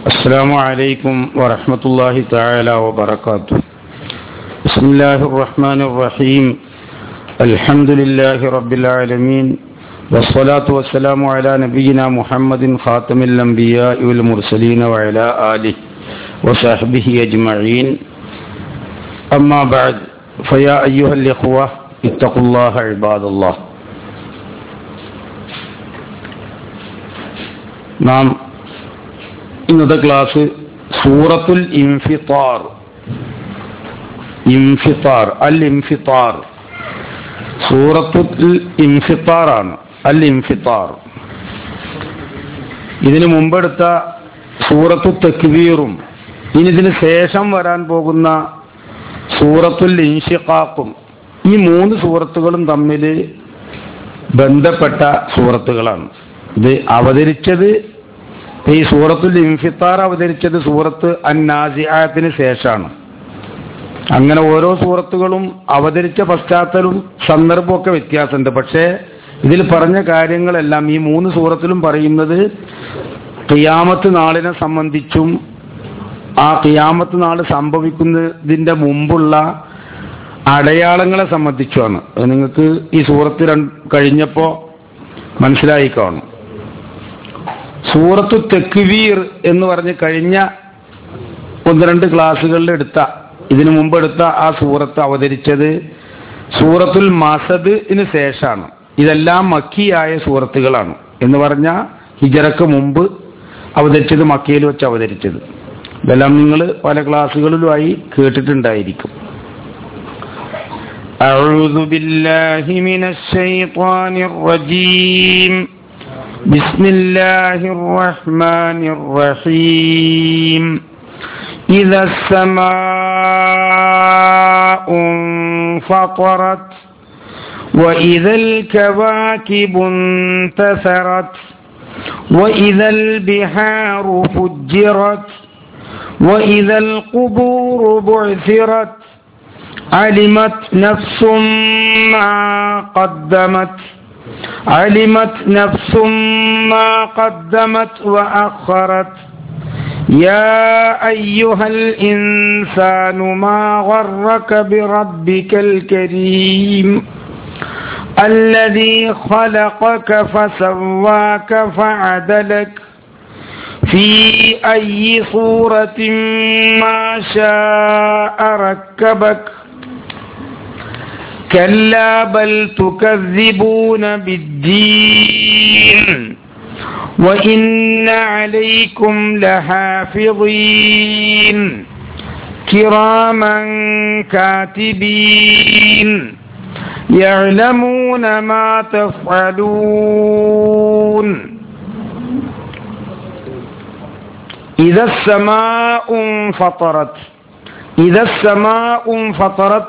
السلام عليكم ورحمة الله تعالى وبركاته بسم الله الرحمن الرحيم الحمد لله رب العالمين والصلاة والسلام على نبينا محمد خاتم الأنبياء والمرسلين وعلى آله وصحبه أجمعين أما بعد فيا أيها الإخوة اتقوا الله عباد الله നാം ഇന്നത്തെ ക്ലാസ് സൂറത്തുൽ ഇൻഫിത്താർ ഇൻഫിത്താർ അൽ ഇൻഫിത്താർ സൂറത്തുൽ ഇൻഫിത്താർ ആണ് അൽ ഇൻഫിത്താർ ഇതിനു മുമ്പെടുത്ത സൂറത്തു തക്ബീറും ഇനി ഇതിന് ശേഷം വരാൻ പോകുന്ന സൂറത്തുൽ ഇൻഷിഖാഖും ഈ മൂന്ന് സൂറത്തുകളും തമ്മിൽ ബന്ധപ്പെട്ട സൂറത്തുകളാണ് ഇത് അവതരിച്ചത് ഈ സൂറത്തുൽ ഇൻഫിത്താർ അവതരിച്ചത് സൂറത്ത് അന്നാസിയാത്തിന് ശേഷമാണ് അങ്ങനെ ഓരോ സൂറത്തുകളും അവതരിച്ച പശ്ചാത്തലവും സന്ദർഭമൊക്കെ വ്യത്യാസമുണ്ട് പക്ഷേ ഇതിൽ പറഞ്ഞ കാര്യങ്ങളെല്ലാം ഈ മൂന്ന് സൂറത്തിലും പറയുന്നത് കിയാമത്ത് നാളിനെ സംബന്ധിച്ചും ആ കിയാമത്ത് നാൾ സംഭവിക്കുന്നതിന്റെ മുമ്പുള്ള അടയാളങ്ങളെ സംബന്ധിച്ചുമാണ് അത് നിങ്ങൾക്ക് ഈ സൂറത്ത് കഴിഞ്ഞപ്പോ മനസ്സിലായി കാണും സൂറത്തു തെക്കുവീർ എന്ന് പറഞ്ഞ് കഴിഞ്ഞ ഒന്ന് രണ്ട് ക്ലാസ്സുകളിൽ എടുത്ത ഇതിനു മുമ്പ് എടുത്ത ആ സൂറത്ത് അവതരിച്ചത് സൂറത്തുൽ മസദിന് ശേഷമാണ് ഇതെല്ലാം മക്കിയായ സൂറത്തുകളാണ് എന്ന് പറഞ്ഞ ഹിജറക്ക് മുമ്പ് അവതരിച്ചത് മക്കയിൽ വെച്ച് അവതരിച്ചത് ഇതെല്ലാം നിങ്ങൾ പല ക്ലാസ്സുകളിലുമായി കേട്ടിട്ടുണ്ടായിരിക്കും أعوذ بالله من الشيطان الرجيم بسم الله الرحمن الرحيم إذا السماء انفطرت وإذا الكواكب انتثرت وإذا البحار فجرت وإذا القبور بعثرت علمت نفس ما قدمت علمت نفس ما قدمت وأخرت يا أيها الإنسان ما غرك بربك الكريم الذي خلقك فسواك فعدلك في أي صورة ما شاء ركبك كلا بل تكذبون بالدين وإن عليكم لحافظين كراما كاتبين يعلمون ما تفعلون إذا السماء انفطرت إذا السماء انفطرت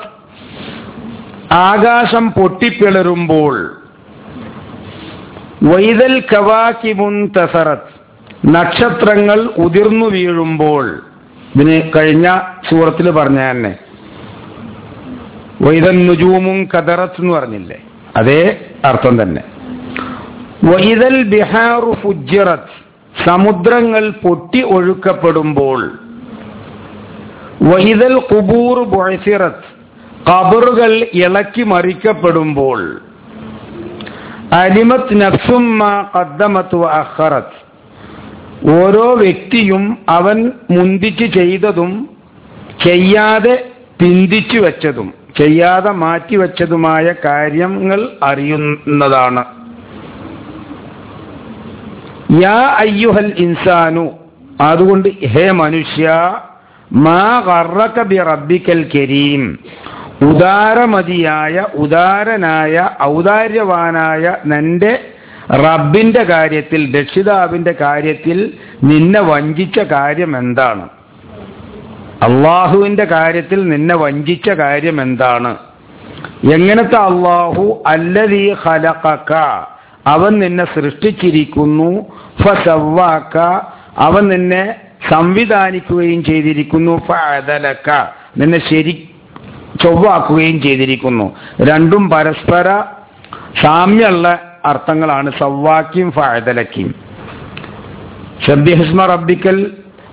ആകാശം പൊട്ടിപ്പിളരുമ്പോൾ വൈതൽ കവാക്കിമുൻ തസറത്ത് നക്ഷത്രങ്ങൾ ഉതിർന്നു വീഴുമ്പോൾ ഇതിന് കഴിഞ്ഞ സൂറത്തിൽ പറഞ്ഞ തന്നെ വൈതൽ നുജൂമും കതറത്ത് എന്ന് പറഞ്ഞില്ലേ അതേ അർത്ഥം തന്നെ വൈതൽ ബിഹാറു ഫുജിറത്ത് സമുദ്രങ്ങൾ പൊട്ടി ഒഴുക്കപ്പെടുമ്പോൾ വൈതൽ കുബൂർ ബൊഴസിറത്ത് കബറുകൾ ഇളക്കി മറിക്കപ്പെടുമ്പോൾ അലിമത് നഫ്സുമ്മ കദ്ദമത്ത് അഹറത്ത് ഓരോ വ്യക്തിയും അവൻ മുന്തിച്ച് ചെയ്തതും ചെയ്യാതെ പിന്തിച്ചു വെച്ചതും ചെയ്യാതെ മാറ്റിവെച്ചതുമായ കാര്യങ്ങൾ അറിയുന്നതാണ് യാ അയ്യുഹൽ ഇൻസാനു അതുകൊണ്ട് ഹേ മനുഷ്യ മാ കറക്ക ബി റബ്ബിക്കൽ കരീം ഉദാരമതിയായ ഉദാരനായ ഔദാര്യവാനായ നിന്റെ റബ്ബിന്റെ കാര്യത്തിൽ രക്ഷിതാവിന്റെ കാര്യത്തിൽ നിന്നെ വഞ്ചിച്ച കാര്യം എന്താണ് അള്ളാഹുവിന്റെ കാര്യത്തിൽ നിന്നെ വഞ്ചിച്ച കാര്യം എന്താണ് എങ്ങനത്തെ അള്ളാഹു അല്ലതീ ഹലക്ക അവൻ നിന്നെ സൃഷ്ടിച്ചിരിക്കുന്നു ഫസവാക്ക അവൻ നിന്നെ സംവിധാനിക്കുകയും ചെയ്തിരിക്കുന്നു ഫഅദലക നിന്നെ ശരി ചൊവ്വാക്കുകയും ചെയ്തിരിക്കുന്നു രണ്ടും പരസ്പര സാമ്യമുള്ള അർത്ഥങ്ങളാണ് സവ്വാക്കിയും ഫഅദലക്കിയും ഷബ്ബിഹസ്മ റബ്ബിക്കൽ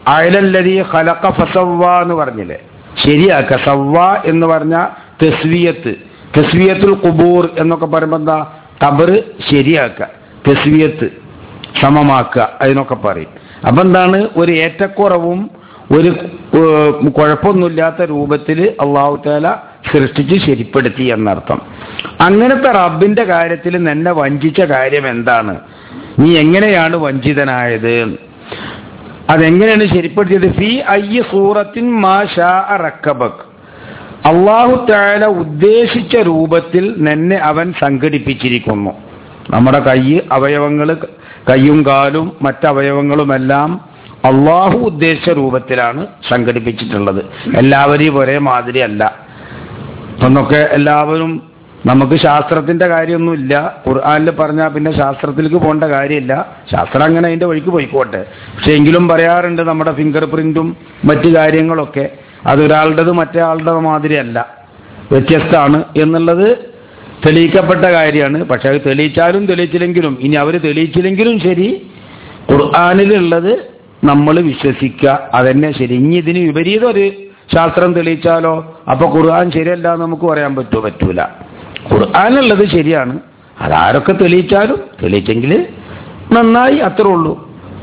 അയലല്ലതി ഖലഖ ഫസവ്വ എന്ന് പറഞ്ഞില്ലേ ശരിയാക്ക സവ്വ എന്ന് പറഞ്ഞ തെസ്വിയത്ത് തെസ്വിയത്തുൽ കുബൂർ എന്നൊക്കെ പറയുമ്പോൾ എന്താ കബറ് ശരിയാക്ക തെസ്വിയത്ത് സമമാക്കുക അതിനൊക്കെ പറയും അപ്പൊ എന്താണ് ഒരു ഏറ്റക്കുറവും ഒരു ഏഹ്, കുഴപ്പമൊന്നുമില്ലാത്ത രൂപത്തിൽ അള്ളാഹു താല സൃഷ്ടിച്ച് ശരിപ്പെടുത്തി എന്നർത്ഥം അങ്ങനത്തെ റബ്ബിന്റെ കാര്യത്തിൽ നിന്നെ വഞ്ചിച്ച കാര്യം എന്താണ് നീ എങ്ങനെയാണ് വഞ്ചിതനായത് അതെങ്ങനെയാണ് ശരിപ്പെടുത്തിയത് ഫി അയ്യ സൂറത്തിൻ മാ ഷാ റക്കബക് അള്ളാഹു താല ഉദ്ദേശിച്ച രൂപത്തിൽ നിന്നെ അവൻ സംഘടിപ്പിച്ചിരിക്കുന്നു നമ്മുടെ കൈ അവയവങ്ങൾ കൈയും കാലും മറ്റവയവങ്ങളുമെല്ലാം അള്ളാഹു ഉദ്ദേശിച്ച രൂപത്തിലാണ് സംഘടിപ്പിച്ചിട്ടുള്ളത് എല്ലാവരെയും ഒരേ മാതിരി അല്ല എന്നൊക്കെ എല്ലാവരും നമുക്ക് ശാസ്ത്രത്തിന്റെ കാര്യമൊന്നുമില്ല ഖുർആാനിൽ പറഞ്ഞാൽ പിന്നെ ശാസ്ത്രത്തിലേക്ക് പോകേണ്ട കാര്യമില്ല ശാസ്ത്രം അങ്ങനെ അതിന്റെ വഴിക്ക് പോയിക്കോട്ടെ പക്ഷെ എങ്കിലും പറയാറുണ്ട് നമ്മുടെ ഫിംഗർ പ്രിന്റും മറ്റു കാര്യങ്ങളൊക്കെ അതൊരാളുടേത് മറ്റേ ആളുടെ മാതിരിയല്ല വ്യത്യസ്തമാണ് എന്നുള്ളത് തെളിയിക്കപ്പെട്ട കാര്യമാണ് പക്ഷെ അത് തെളിയിച്ചാലും തെളിയിച്ചില്ലെങ്കിലും ഇനി അവർ തെളിയിച്ചില്ലെങ്കിലും ശരി ഖുർആാനിലുള്ളത് നമ്മൾ വിശ്വസിക്കുക അതന്നെ ശരി ഇനി ഇതിന് വിപരീതം ഒരു ശാസ്ത്രം തെളിയിച്ചാലോ അപ്പൊ ഖുർആൻ ശരിയല്ല എന്ന് നമുക്ക് പറയാൻ പറ്റുമോ പറ്റൂല ഖുർആാനുള്ളത് ശരിയാണ് അതാരൊക്കെ തെളിയിച്ചാലും തെളിയിച്ചെങ്കിൽ നന്നായി അത്രേ ഉള്ളൂ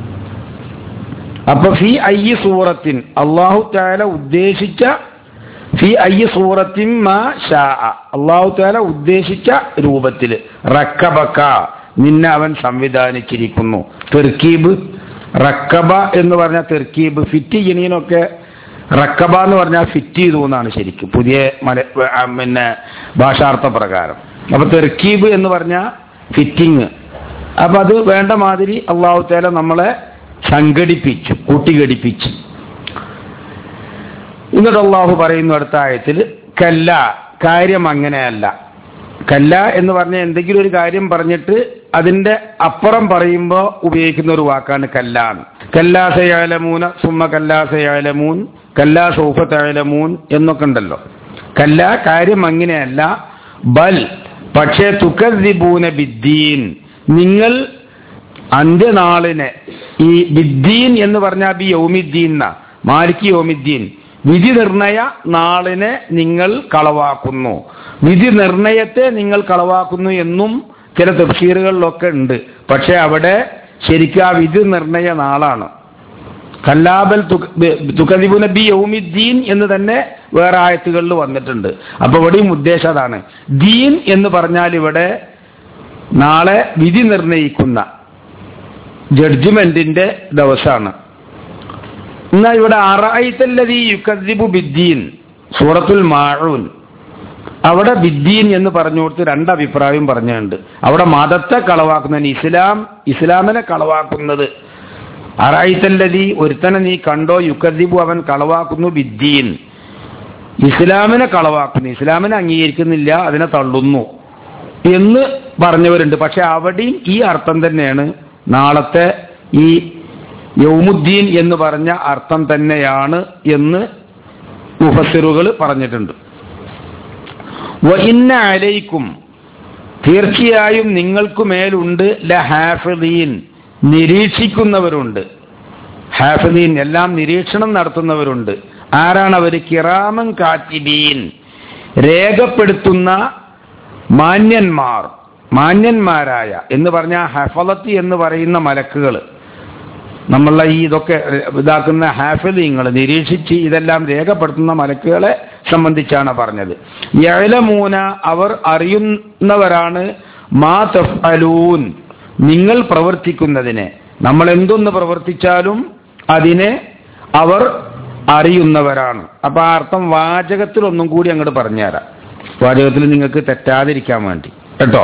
അപ്പൊ ഫി അയ്യ സൂറത്തിൻ അള്ളാഹു താല ഉദ്ദേശിച്ച ഫി അയ്യ സൂറത്തിൻ മാ ഷാ അള്ളാഹു താല ഉദ്ദേശിച്ച രൂപത്തിൽ റക്കബക്ക നിന്നെ അവൻ സംവിധാനിച്ചിരിക്കുന്നു തെർക്കീബ് റക്കബ എന്ന് പറഞ്ഞ തെർക്കീബ് ഫിറ്റ് ചെയ്യണീനൊക്കെ റക്കബ എന്ന് പറഞ്ഞാൽ ഫിറ്റ് ചെയ്തു എന്നാണ് ശരിക്കും പുതിയ മല ആ, പിന്നെ ഭാഷാർത്ഥ പ്രകാരം അപ്പൊ തെർക്കീബ് എന്ന് പറഞ്ഞാൽ ഫിറ്റിങ് അപ്പൊ അത് വേണ്ട മാതിരി അള്ളാഹു താല നമ്മളെ സംഘടിപ്പിച്ചു കൂട്ടിഘടിപ്പിച്ചു എന്നിട്ട് അള്ളാഹു പറയുന്നു അടുത്ത ആയത്തിൽ കല്ല കാര്യം അങ്ങനെയല്ല കല്ല എന്ന് പറഞ്ഞ എന്തെങ്കിലും ഒരു കാര്യം പറഞ്ഞിട്ട് അതിന്റെ അപ്പുറം പറയുമ്പോൾ ഉപയോഗിക്കുന്ന ഒരു വാക്കാണ് കല്ലാണ് കല്ലാസയാലമൂന സുമ്മ കല്ലാസയാലമൂൻ കല്ലാ സൗഫത്തയാലമൂൻ എന്നൊക്കെ ഉണ്ടല്ലോ കല്ല കാര്യം അങ്ങനെയല്ല ബൽ പക്ഷേ തുക്കദ്ദിബൂന ബിദ്ദീൻ നിങ്ങൾ അന്ത്യനാളിനെ ഈ ബിദ്ദീൻ എന്ന് പറഞ്ഞാൽ ബി യൗമിദ്ദീൻ എന്നാ മാലിക് യൗമിദ്ദീൻ വിധി നിർണയ നാളിനെ നിങ്ങൾ കളവാക്കുന്നു വിധി നിർണയത്തെ നിങ്ങൾ കളവാക്കുന്നു എന്നും ചില തഫ്സീറുകളിലൊക്കെ ഉണ്ട് പക്ഷെ അവിടെ ശരിക്കും ആ വിധി നിർണയ നാളാണ് കല്ലാബൽ തുക്കദിബു നബി യൗമിദ്ദീൻ എന്ന് തന്നെ വേറെ ആയത്തുകളിൽ വന്നിട്ടുണ്ട് അപ്പൊ ഇവിടെയും ഉദ്ദേശം അതാണ് ദീൻ എന്ന് പറഞ്ഞാൽ ഇവിടെ നാളെ വിധി നിർണയിക്കുന്ന ജഡ്ജ്മെന്റിന്റെ ദിവസമാണ് എന്നാ ഇവിടെ അറായിത്തല്ലതി യുക്കദ്ദിബു ബിദ്ദീൻ സൂറത്തുൽ മാഴൂൻ അവിടെ ബിദ്ദീൻ എന്ന് പറഞ്ഞു കൊടുത്ത് രണ്ട് അഭിപ്രായം പറഞ്ഞുണ്ട് അവിടെ മതത്തെ കളവാക്കുന്നതിന് ഇസ്ലാം ഇസ്ലാമിനെ കളവാക്കുന്നത് അറായിത്തല്ലതി ഒരുത്തനെ നീ കണ്ടോ യുക്കദ്ദിബു അവൻ കളവാക്കുന്നു ബിദ്ദീൻ ഇസ്ലാമിനെ കളവാക്കുന്നു ഇസ്ലാമിനെ അംഗീകരിക്കുന്നില്ല അതിനെ തള്ളുന്നു എന്ന് പറഞ്ഞവരുണ്ട് പക്ഷെ അവിടെയും ഈ അർത്ഥം തന്നെയാണ് നാളത്തെ ഈ യൗമുദ്ദീൻ എന്ന് പറഞ്ഞ അർത്ഥം തന്നെയാണ് എന്ന് മുഫസ്സിറുകൾ പറഞ്ഞിട്ടുണ്ട് വ ഇന്ന അലൈക്കും തീർച്ചയായും നിങ്ങൾക്ക് മേലുണ്ട് ല ഹാഫിദീൻ നിരീക്ഷിക്കുന്നവരുണ്ട് ഹാഫിദീൻ എല്ലാം നിരീക്ഷണം നടത്തുന്നവരുണ്ട് ആരാണ് അവർ കിറാമൻ കാത്തിബീൻ രേഖപ്പെടുത്തുന്ന മാന്യന്മാർ മാന്യന്മാരായ എന്ന് പറഞ്ഞാൽ ഹഫലത്തി എന്ന് പറയുന്ന മലക്കുകൾ നമ്മളെ ഈ ഇതൊക്കെ ഇതാക്കുന്ന ഹാഫിലിങ്ങൾ നിരീക്ഷിച്ച് ഇതെല്ലാം രേഖപ്പെടുത്തുന്ന മലക്കുകളെ സംബന്ധിച്ചാണ് പറഞ്ഞത് യഴലമൂന അവർ അറിയുന്നവരാണ് മാ തഫ്അലൂൻ നിങ്ങൾ പ്രവർത്തിക്കുന്നതിനെ നമ്മൾ എന്തൊന്ന് പ്രവർത്തിച്ചാലും അതിനെ അവർ അറിയുന്നവരാണ് അപ്പൊ ആ അർത്ഥം വാചകത്തിൽ ഒന്നും കൂടി അങ്ങോട്ട് പറഞ്ഞുതരാം വാചകത്തിൽ നിങ്ങൾക്ക് തെറ്റാതിരിക്കാൻ വേണ്ടി കേട്ടോ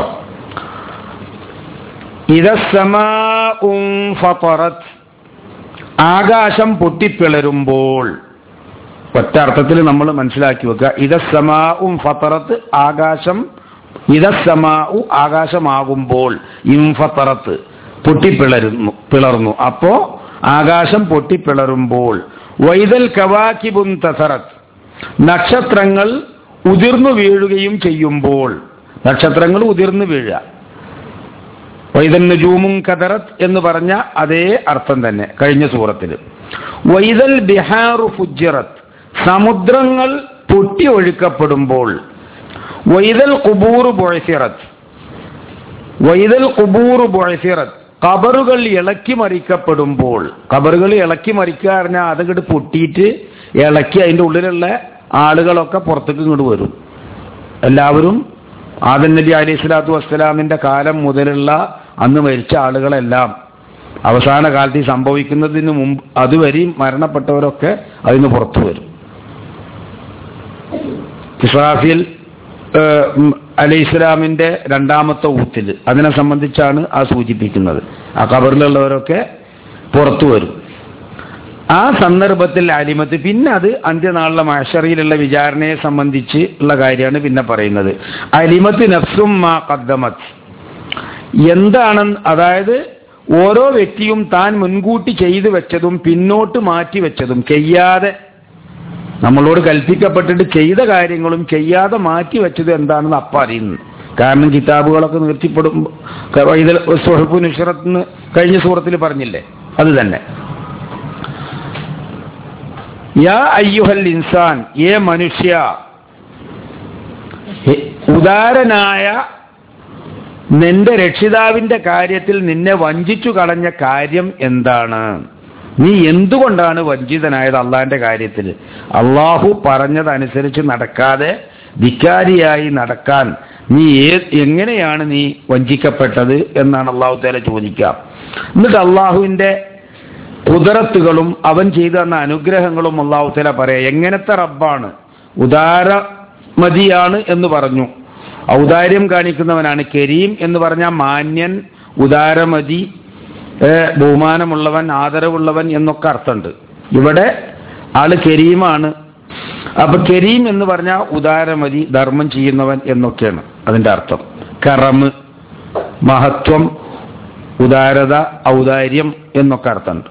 ഇതസമാഉം ഫതറത്ത് ആകാശം പൊട്ടിപ്പിളരുമ്പോൾ ഒറ്റ അർത്ഥത്തിൽ നമ്മൾ മനസ്സിലാക്കി വെക്കുക ഇതസമാഉം ഫതറത്ത് ആകാശം ഇതസമാഉ ആകാശമാകുമ്പോൾ ഇംഫത്തറത്ത് പൊട്ടിപ്പിളരുന്നു പിളർന്നു അപ്പോ ആകാശം പൊട്ടിപ്പിളരുമ്പോൾ വൈതൽ കവാക്കിബും തസറത്ത് നക്ഷത്രങ്ങൾ ഉതിർന്നു വീഴുകയും ചെയ്യുമ്പോൾ നക്ഷത്രങ്ങൾ ഉതിർന്നു വീഴുക വൈതൻ ജൂമും കതറത്ത് എന്ന് പറഞ്ഞ അതേ അർത്ഥം തന്നെ കഴിഞ്ഞ സൂറത്തിൽ വൈതൽ ബിഹാറു ഫുജിറത്ത് സമുദ്രങ്ങൾ പൊട്ടി ഒഴുക്കപ്പെടുമ്പോൾ വൈതൽ കുബൂർ ബൊഴസിറത്ത് വൈതൽ കുബൂർ ബൊഴസിറത്ത് കബറുകൾ ഇളക്കി മറിക്കപ്പെടുമ്പോൾ കബറുകൾ ഇളക്കി മറിക്കുക പറഞ്ഞാൽ അതങ്ങോട്ട് പൊട്ടിയിട്ട് ഇളക്കി അതിൻ്റെ ഉള്ളിലുള്ള ആളുകളൊക്കെ പുറത്തേക്ക് ഇങ്ങോട്ട് വരും എല്ലാവരും ആദൻ നബി അലൈഹി സ്വലാത്തു വസ്സലാമിന്റെ കാലം മുതലുള്ള അന്ന് മരിച്ച ആളുകളെല്ലാം അവസാന കാലത്ത് ഈ സംഭവിക്കുന്നതിന് മുമ്പ് അതുവരെയും മരണപ്പെട്ടവരൊക്കെ അതിന് പുറത്തു വരും ഇസ്രാഫിൽ അലൈഹി ഇസ്ലാമിന്റെ രണ്ടാമത്തെ ഊത്തിൽ അതിനെ സംബന്ധിച്ചാണ് ആ സൂചിപ്പിക്കുന്നത് ആ കബറിലുള്ളവരൊക്കെ പുറത്തു വരും ആ സന്ദർഭത്തിൽ അലിമത്ത് പിന്നെ അത് അന്ത്യനാളിലെ മാഷറിയിലുള്ള വിചാരണയെ സംബന്ധിച്ച് ഉള്ള കാര്യമാണ് പിന്നെ പറയുന്നത് അലിമത്ത് നഫ്സും മാ കദ്ദമത്ത് എന്താണ് അതായത് ഓരോ വ്യക്തിയും താൻ മുൻകൂട്ടി ചെയ്തു വെച്ചതും പിന്നോട്ട് മാറ്റി വെച്ചതും ചെയ്യാതെ നമ്മളോട് കൽപ്പിക്കപ്പെട്ടിട്ട് ചെയ്ത കാര്യങ്ങളും ചെയ്യാതെ മാറ്റി വെച്ചത് എന്താണെന്ന് അപ്പ അറിയുന്നു കാരണം കിതാബുകളൊക്കെ നിർത്തിപ്പെടുമ്പോൾ സുഹബു നുഷറത്ത് കഴിഞ്ഞ സൂറത്തിൽ പറഞ്ഞില്ലേ അത് തന്നെ യാ അയ്യുഹൽ ഇൻസാൻ ഏ മനുഷ്യ ഉദാരനായ നിന്റെ രക്ഷിതാവിന്റെ കാര്യത്തിൽ നിന്നെ വഞ്ചിച്ചു കളഞ്ഞ കാര്യം എന്താണ് നീ എന്തുകൊണ്ടാണ് വഞ്ചിതനായത് അള്ളാന്റെ കാര്യത്തിൽ അള്ളാഹു പറഞ്ഞതനുസരിച്ച് നടക്കാതെ ധിക്കാരിയായി നടക്കാൻ നീ ഏ എങ്ങനെയാണ് നീ വഞ്ചിക്കപ്പെട്ടത് എന്നാണ് അള്ളാഹു തേല ചോദിക്കാം എന്നിട്ട് അള്ളാഹുവിന്റെ കുതിരത്തുകളും അവൻ ചെയ്തു തന്ന അനുഗ്രഹങ്ങളും അള്ളാഹു തല പറയാം എങ്ങനത്തെ റബ്ബാണ് ഉദാരമതിയാണ് എന്ന് പറഞ്ഞു ഔദാര്യം കാണിക്കുന്നവനാണ് കരീം എന്ന് പറഞ്ഞാൽ മാന്യൻ ഉദാരമതി ബഹുമാനമുള്ളവൻ ആദരവുള്ളവൻ എന്നൊക്കെ അർത്ഥമുണ്ട് ഇവിടെ ആള് കരീമാണ് അപ്പൊ കരീം എന്ന് പറഞ്ഞാൽ ഉദാരമതി ധർമ്മം ചെയ്യുന്നവൻ എന്നൊക്കെയാണ് അതിന്റെ അർത്ഥം കറമ് മഹത്വം ഉദാരത ഔദാര്യം എന്നൊക്കെ അർത്ഥമുണ്ട്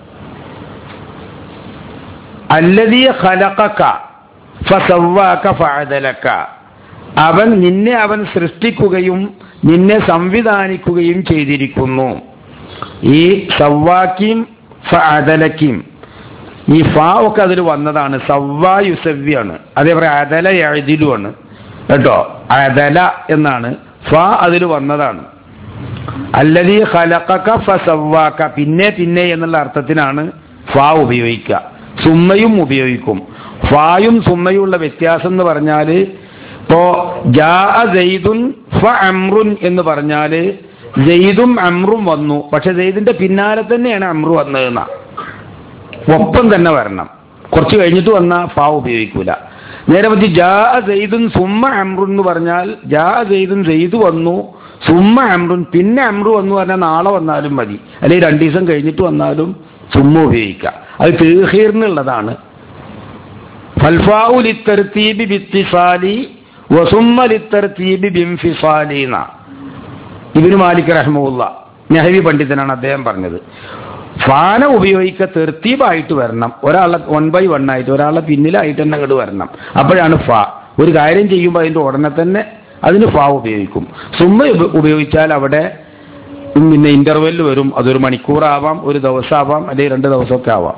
അല്ലതീ ഖലഖക ഫസവ്വാക ഫഅദലക അവൻ നിന്നെ അവൻ സൃഷ്ടിക്കുകയും നിന്നെ സംവിധാനിക്കുകയും ചെയ്തിരിക്കുന്നു ഈ സവ്വാക്കിയും ഫഅദലക്കിയും ഈ ഫാ ഒക്കെ അതിൽ വന്നതാണ് സവ്വാ യുസവ്യാണ് അതേപോലെ അദല എഴുതിലുമാണ് കേട്ടോ അദല എന്നാണ് ഫ അതിൽ വന്നതാണ് അല്ലതീ ഖലഖക ഫസവ്വാക പിന്നെ പിന്നെ എന്നുള്ള അർത്ഥത്തിനാണ് ഫാ ഉപയോഗിക്കുക സുമ്മയും ഉപയോഗിക്കും ഫായും സുമ്മയും ഉള്ള വ്യത്യാസം എന്ന് പറഞ്ഞാല് ഇപ്പോ ജാ ജെയ്തുൻ ഫ അമ്രുൻ എന്ന് പറഞ്ഞാല് ജെയ്തും അമ്രും വന്നു പക്ഷെ ജെയ്ദിന്റെ പിന്നാലെ തന്നെയാണ് അമ്രു വന്നതെന്ന ഒപ്പം തന്നെ വരണം കുറച്ച് കഴിഞ്ഞിട്ട് വന്ന ഫാ ഉപയോഗിക്കൂല നേരെ പറ്റി ജാ ജെയ്തുൻ സുമ്മ അമ്രുൻ എന്ന് പറഞ്ഞാൽ ജാ ജെയ്തുൻ ജെയ്ത് വന്നു സുമ്മ അമ്രുൻ പിന്നെ അമ്രു വന്നു പറഞ്ഞാൽ നാളെ വന്നാലും മതി അല്ലെങ്കിൽ രണ്ടു ദിവസം കഴിഞ്ഞിട്ട് വന്നാലും സുമ്മ ഉപയോഗിക്കാം അത് തീഹീറിനുള്ളതാണ് ഫൽഫാഉലിത്തർത്തീബി ബിത്തിസാലി വസുമ്മലിത്തർത്തീബി ബിംഫിസാലീന ഇബിന് മാലിക് റഹ്മുല്ല നെഹവി പണ്ഡിതനാണ് അദ്ദേഹം പറഞ്ഞത് ഫാന ഉപയോഗിക്ക തെർത്തീബായിട്ട് വരണം ഒരാളെ വൺ ബൈ വൺ ആയിട്ട് ഒരാളെ പിന്നിലായിട്ട് തന്നെ അങ്ങോട്ട് വരണം അപ്പോഴാണ് ഫാ ഒരു കാര്യം ചെയ്യുമ്പോൾ അതിൻ്റെ ഉടനെ തന്നെ അതിന് ഫാ ഉപയോഗിക്കും സുമ്മ ഉപയോഗിച്ചാൽ അവിടെ പിന്നെ ഇന്റർവെല് വരും അതൊരു മണിക്കൂറാവാം ഒരു ദിവസമാവാം അല്ലെങ്കിൽ രണ്ട് ദിവസമൊക്കെ ആവാം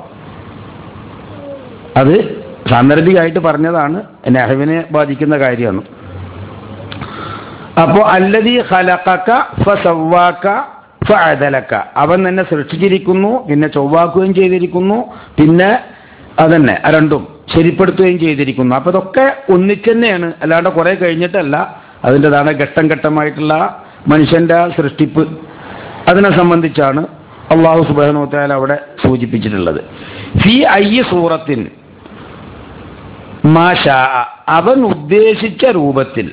അത് സാന്ദർഭികമായിട്ട് പറഞ്ഞതാണ് നെഹവിനെ ബാധിക്കുന്ന കാര്യമാണ് അപ്പോ അല്ലതി ഖലഖക ഫസവ്വാക ഫഅദലക അവൻ തന്നെ സൃഷ്ടിച്ചിരിക്കുന്നു പിന്നെ ചൊവ്വാക്കുകയും ചെയ്തിരിക്കുന്നു പിന്നെ അതന്നെ രണ്ടും ശരിപ്പെടുത്തുകയും ചെയ്തിരിക്കുന്നു അപ്പൊ ഇതൊക്കെ ഒന്നിച്ച് തന്നെയാണ് അല്ലാണ്ട് കുറെ കഴിഞ്ഞിട്ടല്ല അതിൻ്റെതാണ് ഘട്ടം ഘട്ടമായിട്ടുള്ള മനുഷ്യന്റെ സൃഷ്ടിപ്പ് അതിനെ സംബന്ധിച്ചാണ് അള്ളാഹു സുബാനോത്താൽ അവിടെ സൂചിപ്പിച്ചിട്ടുള്ളത് ഫി ഐ സൂറത്തിൻ മാഷ അവൻ ഉദ്ദേശിച്ച രൂപത്തിൽ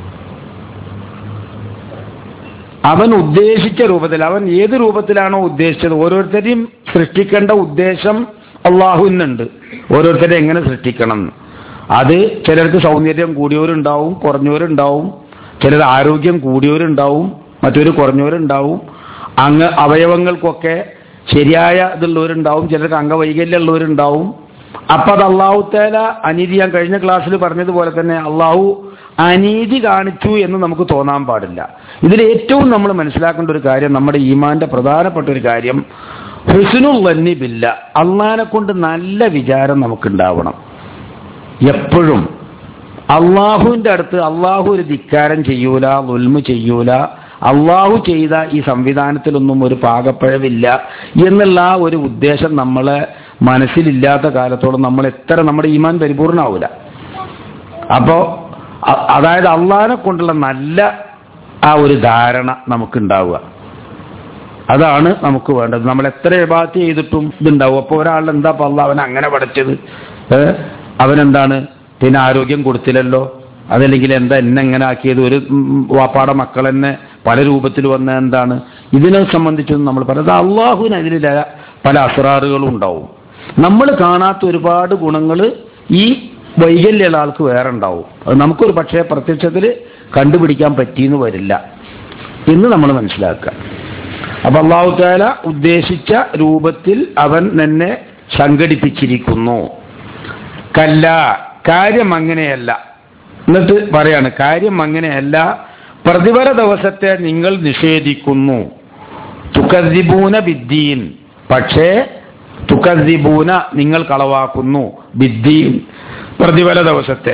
അവൻ ഉദ്ദേശിച്ച രൂപത്തിൽ അവൻ ഏത് രൂപത്തിലാണോ ഉദ്ദേശിച്ചത് ഓരോരുത്തരെയും സൃഷ്ടിക്കേണ്ട ഉദ്ദേശം അള്ളാഹുവിനുണ്ട് ഓരോരുത്തരെ എങ്ങനെ സൃഷ്ടിക്കണം അത് ചിലർക്ക് സൗന്ദര്യം കൂടിയവരുണ്ടാവും കുറഞ്ഞവരുണ്ടാവും ചിലർ ആരോഗ്യം കൂടിയവരുണ്ടാവും മറ്റൊരു കുറഞ്ഞവരുണ്ടാവും അങ്ങ് അവയവങ്ങൾക്കൊക്കെ ശരിയായ ഇതുള്ളവരുണ്ടാവും ചിലർക്ക് അംഗവൈകല്യം ഉള്ളവരുണ്ടാവും അപ്പൊ അത് അള്ളാഹു തേല അനീതി ഞാൻ കഴിഞ്ഞ ക്ലാസ്സിൽ പറഞ്ഞതുപോലെ തന്നെ അള്ളാഹു അനീതി കാണിച്ചു എന്ന് നമുക്ക് തോന്നാൻ പാടില്ല ഇതിൽ ഏറ്റവും നമ്മൾ മനസ്സിലാക്കേണ്ട ഒരു കാര്യം നമ്മുടെ ഈമാന്റെ പ്രധാനപ്പെട്ട ഒരു കാര്യം ഹുസ്നുൽ ബില്ല അള്ളാനെ കൊണ്ട് നല്ല വിചാരം നമുക്കുണ്ടാവണം എപ്പോഴും അള്ളാഹുവിന്റെ അടുത്ത് അള്ളാഹു ഒരു ധിക്കാരം ചെയ്യൂല ഉൽമ ചെയ്യൂല അള്ളാഹു ചെയ്ത ഈ സംവിധാനത്തിലൊന്നും ഒരു പാകപ്പഴവില്ല എന്നുള്ള ആ ഒരു ഉദ്ദേശം നമ്മളെ മനസ്സിലില്ലാത്ത കാലത്തോളം നമ്മൾ എത്ര നമ്മുടെ ഈമാൻ പരിപൂർണമാവില്ല അപ്പോ അ- അതായത് അള്ളാഹിനെ കൊണ്ടുള്ള നല്ല ആ ഒരു ധാരണ നമുക്കുണ്ടാവുക അതാണ് നമുക്ക് വേണ്ടത് നമ്മൾ എത്ര വിഭാഗത്ത് ചെയ്തിട്ടും ഇതുണ്ടാവും അപ്പോൾ ഒരാൾ എന്താ പള്ള അവൻ അങ്ങനെ പഠിച്ചത് ഏ? അവനെന്താണ് പിന്നെ ആരോഗ്യം കൊടുത്തില്ലല്ലോ അതല്ലെങ്കിൽ എന്താ എന്നെ എങ്ങനെ ആക്കിയത് ഒരു ഉം, വാപ്പാടെ മക്കൾ തന്നെ പല രൂപത്തിൽ വന്ന എന്താണ് ഇതിനെ സംബന്ധിച്ചൊന്നും നമ്മൾ പറയുന്നത് അള്ളാഹുവിന് അതിൽ പല അസറാറുകളും ഉണ്ടാവും നമ്മൾ കാണാത്ത ഒരുപാട് ഗുണങ്ങൾ ഈ വൈകല്യമുള്ള ആൾക്ക് വേറെ ഉണ്ടാവും അത് നമുക്കൊരു പക്ഷേ പ്രത്യക്ഷത്തിൽ കണ്ടുപിടിക്കാൻ പറ്റിയെന്ന് വരില്ല എന്ന് നമ്മൾ മനസ്സിലാക്കുക അപ്പൊ അള്ളാഹു താല ഉദ്ദേശിച്ച രൂപത്തിൽ അവൻ തന്നെ സംഘടിപ്പിച്ചിരിക്കുന്നു കല്ല കാര്യം അങ്ങനെയല്ല എന്നിട്ട് പറയാണ് കാര്യം അങ്ങനെയല്ല പ്രതിഫല ദിവസത്തെ നിങ്ങൾ നിഷേധിക്കുന്നു തുക്കദ്ദിബൂന ബിദ്ദീൻ പക്ഷേ തുക്കദ്ദിബൂന നിങ്ങൾ കളവാക്കുന്നു ബിദ്ദീൻ പ്രതിഫല ദിവസത്തെ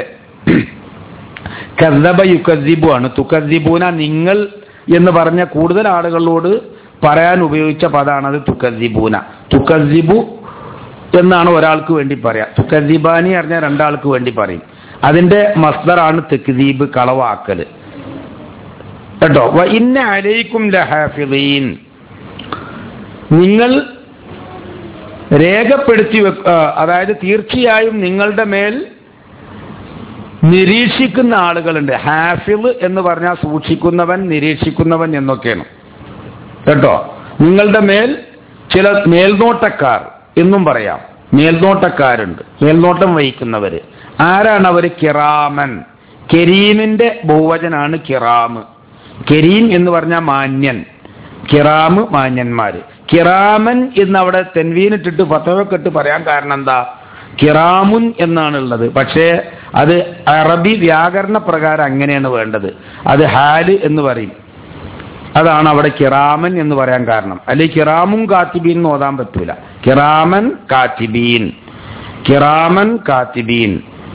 കദ്ദബ യുക്കദ്ദിബു ആണ് തുക്കദ്ദിബൂന നിങ്ങൾ എന്ന് പറഞ്ഞ കൂടുതൽ ആളുകളോട് പറയാൻ ഉപയോഗിച്ച പദമാണ് അത് തുക്കദ്ദിബൂന തുക്കദ്ദിബു എന്നാണ് ഒരാൾക്ക് വേണ്ടി പറയാം തുക്കദ്ദിബാനി അറിഞ്ഞ രണ്ടാൾക്ക് വേണ്ടി പറയും അതിന്റെ മസ്ദറാണ് തെക്ദീബ് കളവാക്കല് കേട്ടോ വ ഇന്ന അലൈക്കും ലഹാഫിദീൻ നിങ്ങൾ രേഖപ്പെടുത്തി വെക്ക ആ, അതായത് തീർച്ചയായും നിങ്ങളുടെ മേൽ നിരീക്ഷിക്കുന്ന ആളുകളുണ്ട് ഹാഫിള് എന്ന് പറഞ്ഞാൽ സൂക്ഷിക്കുന്നവൻ നിരീക്ഷിക്കുന്നവൻ എന്നൊക്കെയാണ് കേട്ടോ നിങ്ങളുടെ മേൽ ചില മേൽനോട്ടക്കാർ എന്നും പറയാം മേൽനോട്ടക്കാരുണ്ട് മേൽനോട്ടം വഹിക്കുന്നവര് ആരാണ് അവര് കിറാമൻ കെരീമിന്റെ ബഹുവചനാണ് കിറാമ് കെരീം എന്ന് പറഞ്ഞാൽ മാന്യൻ കിറാമ് മാന്യന്മാര് കിറാമൻ എന്ന് അവിടെ തെൻവീനിട്ടിട്ട് ഫത്തവക്കിട്ട് പറയാൻ കാരണം എന്താ കിറാമുൻ എന്നാണ് ഉള്ളത് പക്ഷേ അത് അറബി വ്യാകരണ പ്രകാരം അങ്ങനെയാണ് വേണ്ടത് അത് ഹാല് എന്ന് പറയും അതാണ് അവിടെ കിറാമൻ എന്ന് പറയാൻ കാരണം അല്ലെങ്കിൽ കിറാമും കാത്തിബീൻ എന്ന് ഓതാൻ പറ്റൂല കിറാമൻ കാത്തിബീൻ കിറാമൻ കാത്തിബീൻ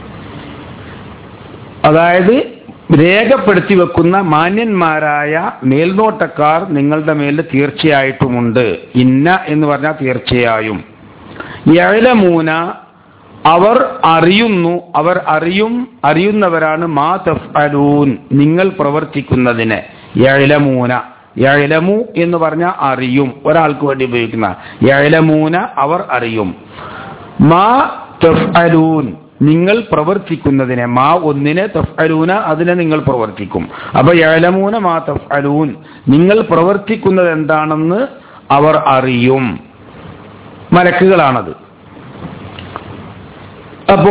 അതായത് രേഖപ്പെടുത്തി വെക്കുന്ന മാന്യന്മാരായ മേൽനോട്ടക്കാർ നിങ്ങളുടെ മേൽ തീർച്ചയായിട്ടുമുണ്ട് ഇന്ന എന്ന് പറഞ്ഞാൽ തീർച്ചയായും യഴലമൂന അവർ അറിയുന്നു അവർ അറിയും അറിയുന്നവരാണ് മാ തഫ്അലൂൻ നിങ്ങൾ പ്രവർത്തിക്കുന്നതിനെ യഴലമൂന യഴലമു എന്ന് പറഞ്ഞാൽ അറിയും ഒരാൾക്ക് വേണ്ടി ഉപയോഗിക്കുന്ന യഴലമൂന അവർ അറിയും മാ തഫ്അലൂൻ നിങ്ങൾ പ്രവർത്തിക്കുന്നതിനെ മാ ഒന്നിനെ തഫ്അലൂന അതിനെ നിങ്ങൾ പ്രവർത്തിക്കും അപ്പൊ യഴലമൂന മാ തഫ്അലൂൻ നിങ്ങൾ പ്രവർത്തിക്കുന്നത് എന്താണെന്ന് അവർ അറിയും മലക്കുകളാണത് അപ്പോ